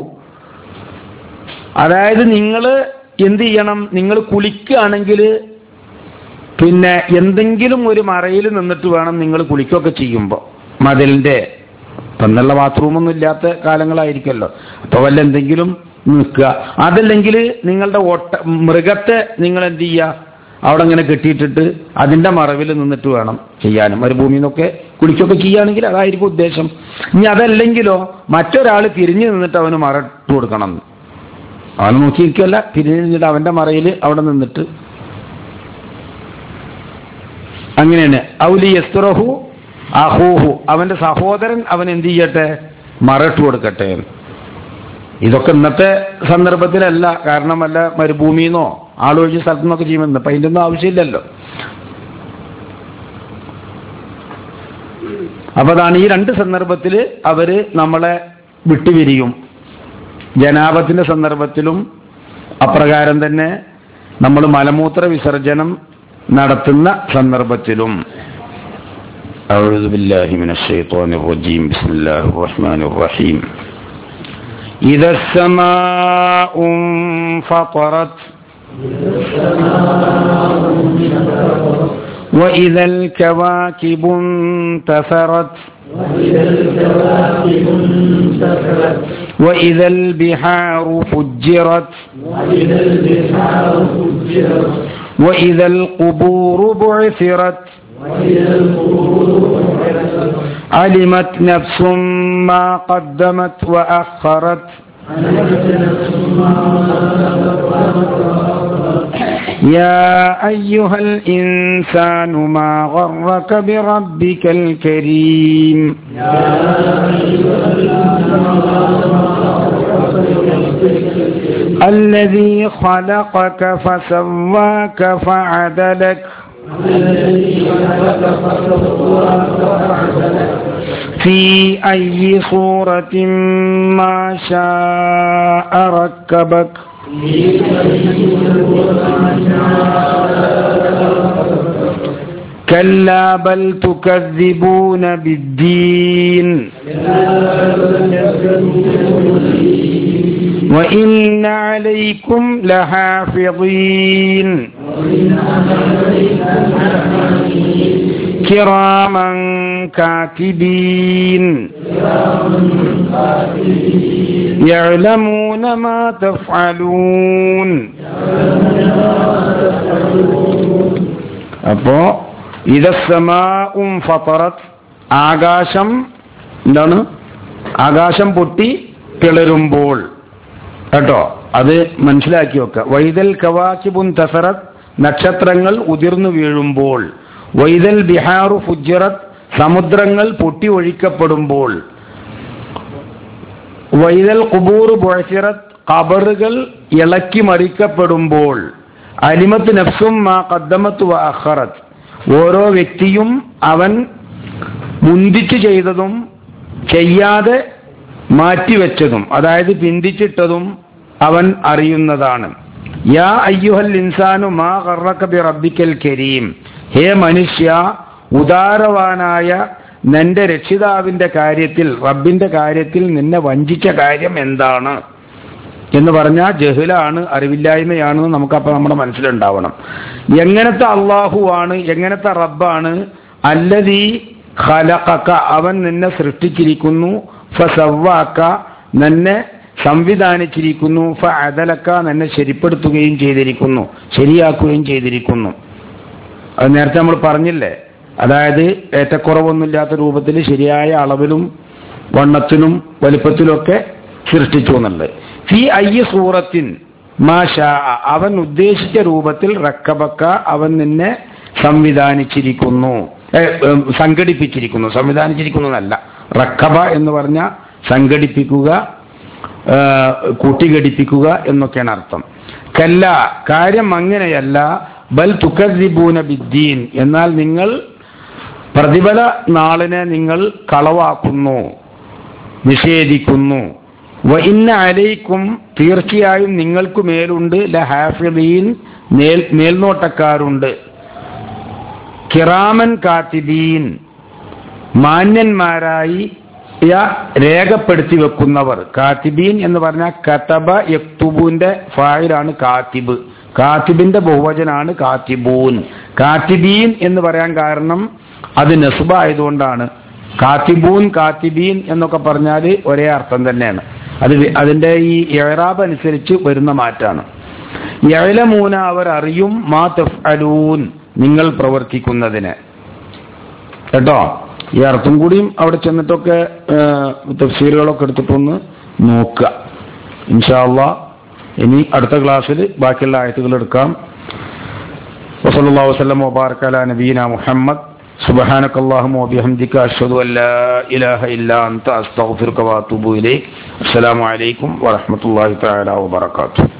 അതായത് നിങ്ങൾ എന്ത് ചെയ്യണം നിങ്ങൾ കുളിക്കുകയാണെങ്കിൽ പിന്നെ എന്തെങ്കിലും ഒരു മറയിൽ നിന്നിട്ട് വേണം നിങ്ങൾ കുളിക്കുകയൊക്കെ ചെയ്യുമ്പോൾ മതിലിന്റെ പന്നുള്ള ബാത്റൂമൊന്നും ഇല്ലാത്ത കാലങ്ങളായിരിക്കുമല്ലോ അപ്പൊ വല്ല എന്തെങ്കിലും നിൽക്കുക അതല്ലെങ്കിൽ നിങ്ങളുടെ ഒട്ട മൃഗത്തെ നിങ്ങൾ എന്ത് ചെയ്യുക അവിടെ ഇങ്ങനെ കെട്ടിയിട്ടിട്ട് അതിന്റെ മറവിൽ നിന്നിട്ട് വേണം ചെയ്യാനും മരുഭൂമിയിൽ നിന്നൊക്കെ കുളിക്കൊക്കെ ചെയ്യുകയാണെങ്കിൽ അതായിരിക്കും ഉദ്ദേശം ഇനി അതല്ലെങ്കിലോ മറ്റൊരാൾ തിരിഞ്ഞു നിന്നിട്ട് അവന് മറട്ട് കൊടുക്കണം എന്ന്. അവൻ നോക്കിയിരിക്കല്ല തിരിഞ്ഞു നിന്നിട്ട് അവന്റെ മറയിൽ അവിടെ നിന്നിട്ട് അങ്ങനെയാണ് ഔലി യസ്തുറഹു അഹൂഹു അവന്റെ സഹോദരൻ അവൻ എന്ത് ചെയ്യട്ടെ മറട്ട് കൊടുക്കട്ടെ എന്ന്. ഇതൊക്കെ ഇന്നത്തെ സന്ദർഭത്തിലല്ല കാരണം വല്ല മരുഭൂമിന്നോ ആളൊഴിച്ച സ്ഥലത്തു നിന്നൊക്കെ ചെയ്യുമെന്ന് അപ്പൊ അതിൻ്റെ ഒന്നും ആവശ്യമില്ലല്ലോ അപ്പൊ അതാണ് ഈ രണ്ട് സന്ദർഭത്തിൽ അവര് നമ്മളെ വിട്ടുപിരിയും ജനാപത്തിന്റെ സന്ദർഭത്തിലും അപ്രകാരം തന്നെ നമ്മൾ മലമൂത്ര വിസർജനം നടത്തുന്ന സന്ദർഭത്തിലും أعوذ بالله من الشيطان الرجيم بسم الله الرحمن الرحيم إذا السماء انفطرت وإذا الكواكب انتثرت وإذا البحار فجرت وإذا القبور بعثرت علمت نفس ما قدمت وأخرت يا أيها الإنسان ما غرك بربك الكريم الذي خلقك فسواك فعدلك في أي صورة ما شاء ركبك كلا بل تكذبون بالدين وإن عليكم لحافظين كراما كاتبين يعلمون ما تفعلون അപ്പോ ഇതസമാഉം ഫത്തറത്ത് ആകാശം എന്താണ് ആകാശം പൊട്ടി പിളരുമ്പോൾ കേട്ടോ അത് മനസ്സിലാക്കി വെക്കുക വൈതൽ കവാക്കിബുൻ തസറത്ത് നക്ഷത്രങ്ങൾ ഉതിർന്നു വീഴുമ്പോൾ വൈതൽ ബിഹാറു ഫുജറത്ത് സമുദ്രങ്ങൾ പൊട്ടി ഒഴിക്കപ്പെടുമ്പോൾ വൈതൽ കുബൂർ ബുഴസിറത്ത് കബറുകൾ ഇളക്കി മറിക്കപ്പെടുമ്പോൾ അലിമത്ത് നഫ്സും മാ കദ്ദമത്ത് വ അഖറത്ത് ഓരോ വ്യക്തിയും അവൻ മുന്തിച്ചു ചെയ്തതും ചെയ്യാതെ മാറ്റിവെച്ചതും അതായത് പിന്തിച്ചിട്ടതും അവൻ അറിയുന്നതാണ് യാ അയ്യുഹൽ ഇൻസാനു മാ കറക്ക ബി റബ്ബിക്കൽ കരീം ഹേ മനുഷ്യ ഉദാരവാനായ നിന്റെ രക്ഷിതാവിന്റെ കാര്യത്തിൽ റബ്ബിന്റെ കാര്യത്തിൽ നിന്നെ വഞ്ചിച്ച കാര്യം എന്താണ് എന്ന് പറഞ്ഞാൽ ജഹുലാണ് അറിവില്ലായ്മയാണെന്ന് നമുക്കപ്പോൾ നമ്മുടെ മനസ്സിലുണ്ടാവണം എങ്ങനത്തെ അള്ളാഹുവാണ് എങ്ങനത്തെ റബ്ബാണ് അല്ലതീ ഖലഖക അവൻ നിന്നെ സൃഷ്ടിച്ചിരിക്കുന്നു ഫസവ്വാക്ക നിന്നെ സംവിധാനിച്ചിരിക്കുന്നു ഫ അദലക്ക നിന്നെ ശരിപ്പെടുത്തുകയും ചെയ്തിരിക്കുന്നു ശരിയാക്കുകയും ചെയ്തിരിക്കുന്നു അത് നേരത്തെ നമ്മൾ പറഞ്ഞില്ലേ അതായത് ഏറ്റക്കുറവൊന്നുമില്ലാത്ത രൂപത്തിൽ ശരിയായ അളവിലും വണ്ണത്തിലും വലിപ്പത്തിലൊക്കെ സൃഷ്ടിച്ചു എന്നുള്ളത് ഫി അയ്യ സൂറത്തിൻ മാഷാ അവൻ ഉദ്ദേശിച്ച രൂപത്തിൽ റക്കബക്ക അവൻ നിന്നെ സംവിധാനിച്ചിരിക്കുന്നു ഏ, ഏം, സംഘടിപ്പിച്ചിരിക്കുന്നു സംവിധാനിച്ചിരിക്കുന്നു എന്നല്ല റക്കബ എന്ന് പറഞ്ഞ സംഘടിപ്പിക്കുക ആ, കൂട്ടിഘടിപ്പിക്കുക എന്നൊക്കെയാണ് അർത്ഥം കല്ല കാര്യം അങ്ങനെയല്ല ബൽ തുക്കദ്ദിബൂന ബിദ്ദീൻ എന്നാൽ നിങ്ങൾ പ്രതിഫല നാളിനെ നിങ്ങൾ കളവാക്കുന്നു നിഷേധിക്കുന്നു വ ഇന്ന അലൈക്കും തീർച്ചയായും നിങ്ങൾക്ക് മേലുണ്ട് ലഹാഫിദീൻ മേൽ മേൽനോട്ടക്കാരുണ്ട് കിറാമൻ കാത്തിബീൻ മാന്യന്മാരായി യ രേഖപ്പെടുത്തി വെക്കുന്നവർ കാത്തിബീൻ എന്ന് പറഞ്ഞാൽ കതബ യക്തുബുവിന്റെ ഫായിലാണ് കാത്തിബ് കാത്തിബിന്റെ ബഹുവചനാണ് കാത്തിബൂൻ കാത്തിബീൻ എന്ന് പറയാൻ കാരണം അത് നസുബ ആയതുകൊണ്ടാണ് കാത്തിബൂൻ കാത്തിബീൻ എന്നൊക്കെ പറഞ്ഞാൽ ഒരേ അർത്ഥം തന്നെയാണ് അത് വി- അതിന്റെ ഈ എഴറാബ് അനുസരിച്ച് വരുന്ന മാറ്റാണ് യഴലമൂന അവർ അറിയും മാ തഫ്അലൂൻ നിങ്ങൾ പ്രവർത്തിക്കുന്നതിന് കേട്ടോ ഈ അർത്ഥം കൂടിയും അവിടെ ചെന്നിട്ടൊക്കെ തഫ്സീറുകളൊക്കെ എടുത്തിട്ടൊന്ന് നോക്കുക ഇൻഷാല്ല ഇനി അടുത്ത ക്ലാസ്സിൽ ബാക്കിയുള്ള ആയത്തുകൾ എടുക്കാം വസല്ലാ വസ്ലം വബാർക്ക് അല നബീന മുഹമ്മദ് سبحانك اللهم وبحمدك أشهد أن لا إله إلا أنت أستغفرك وأتوب إليك السلام عليكم ورحمة الله تعالى وبركاته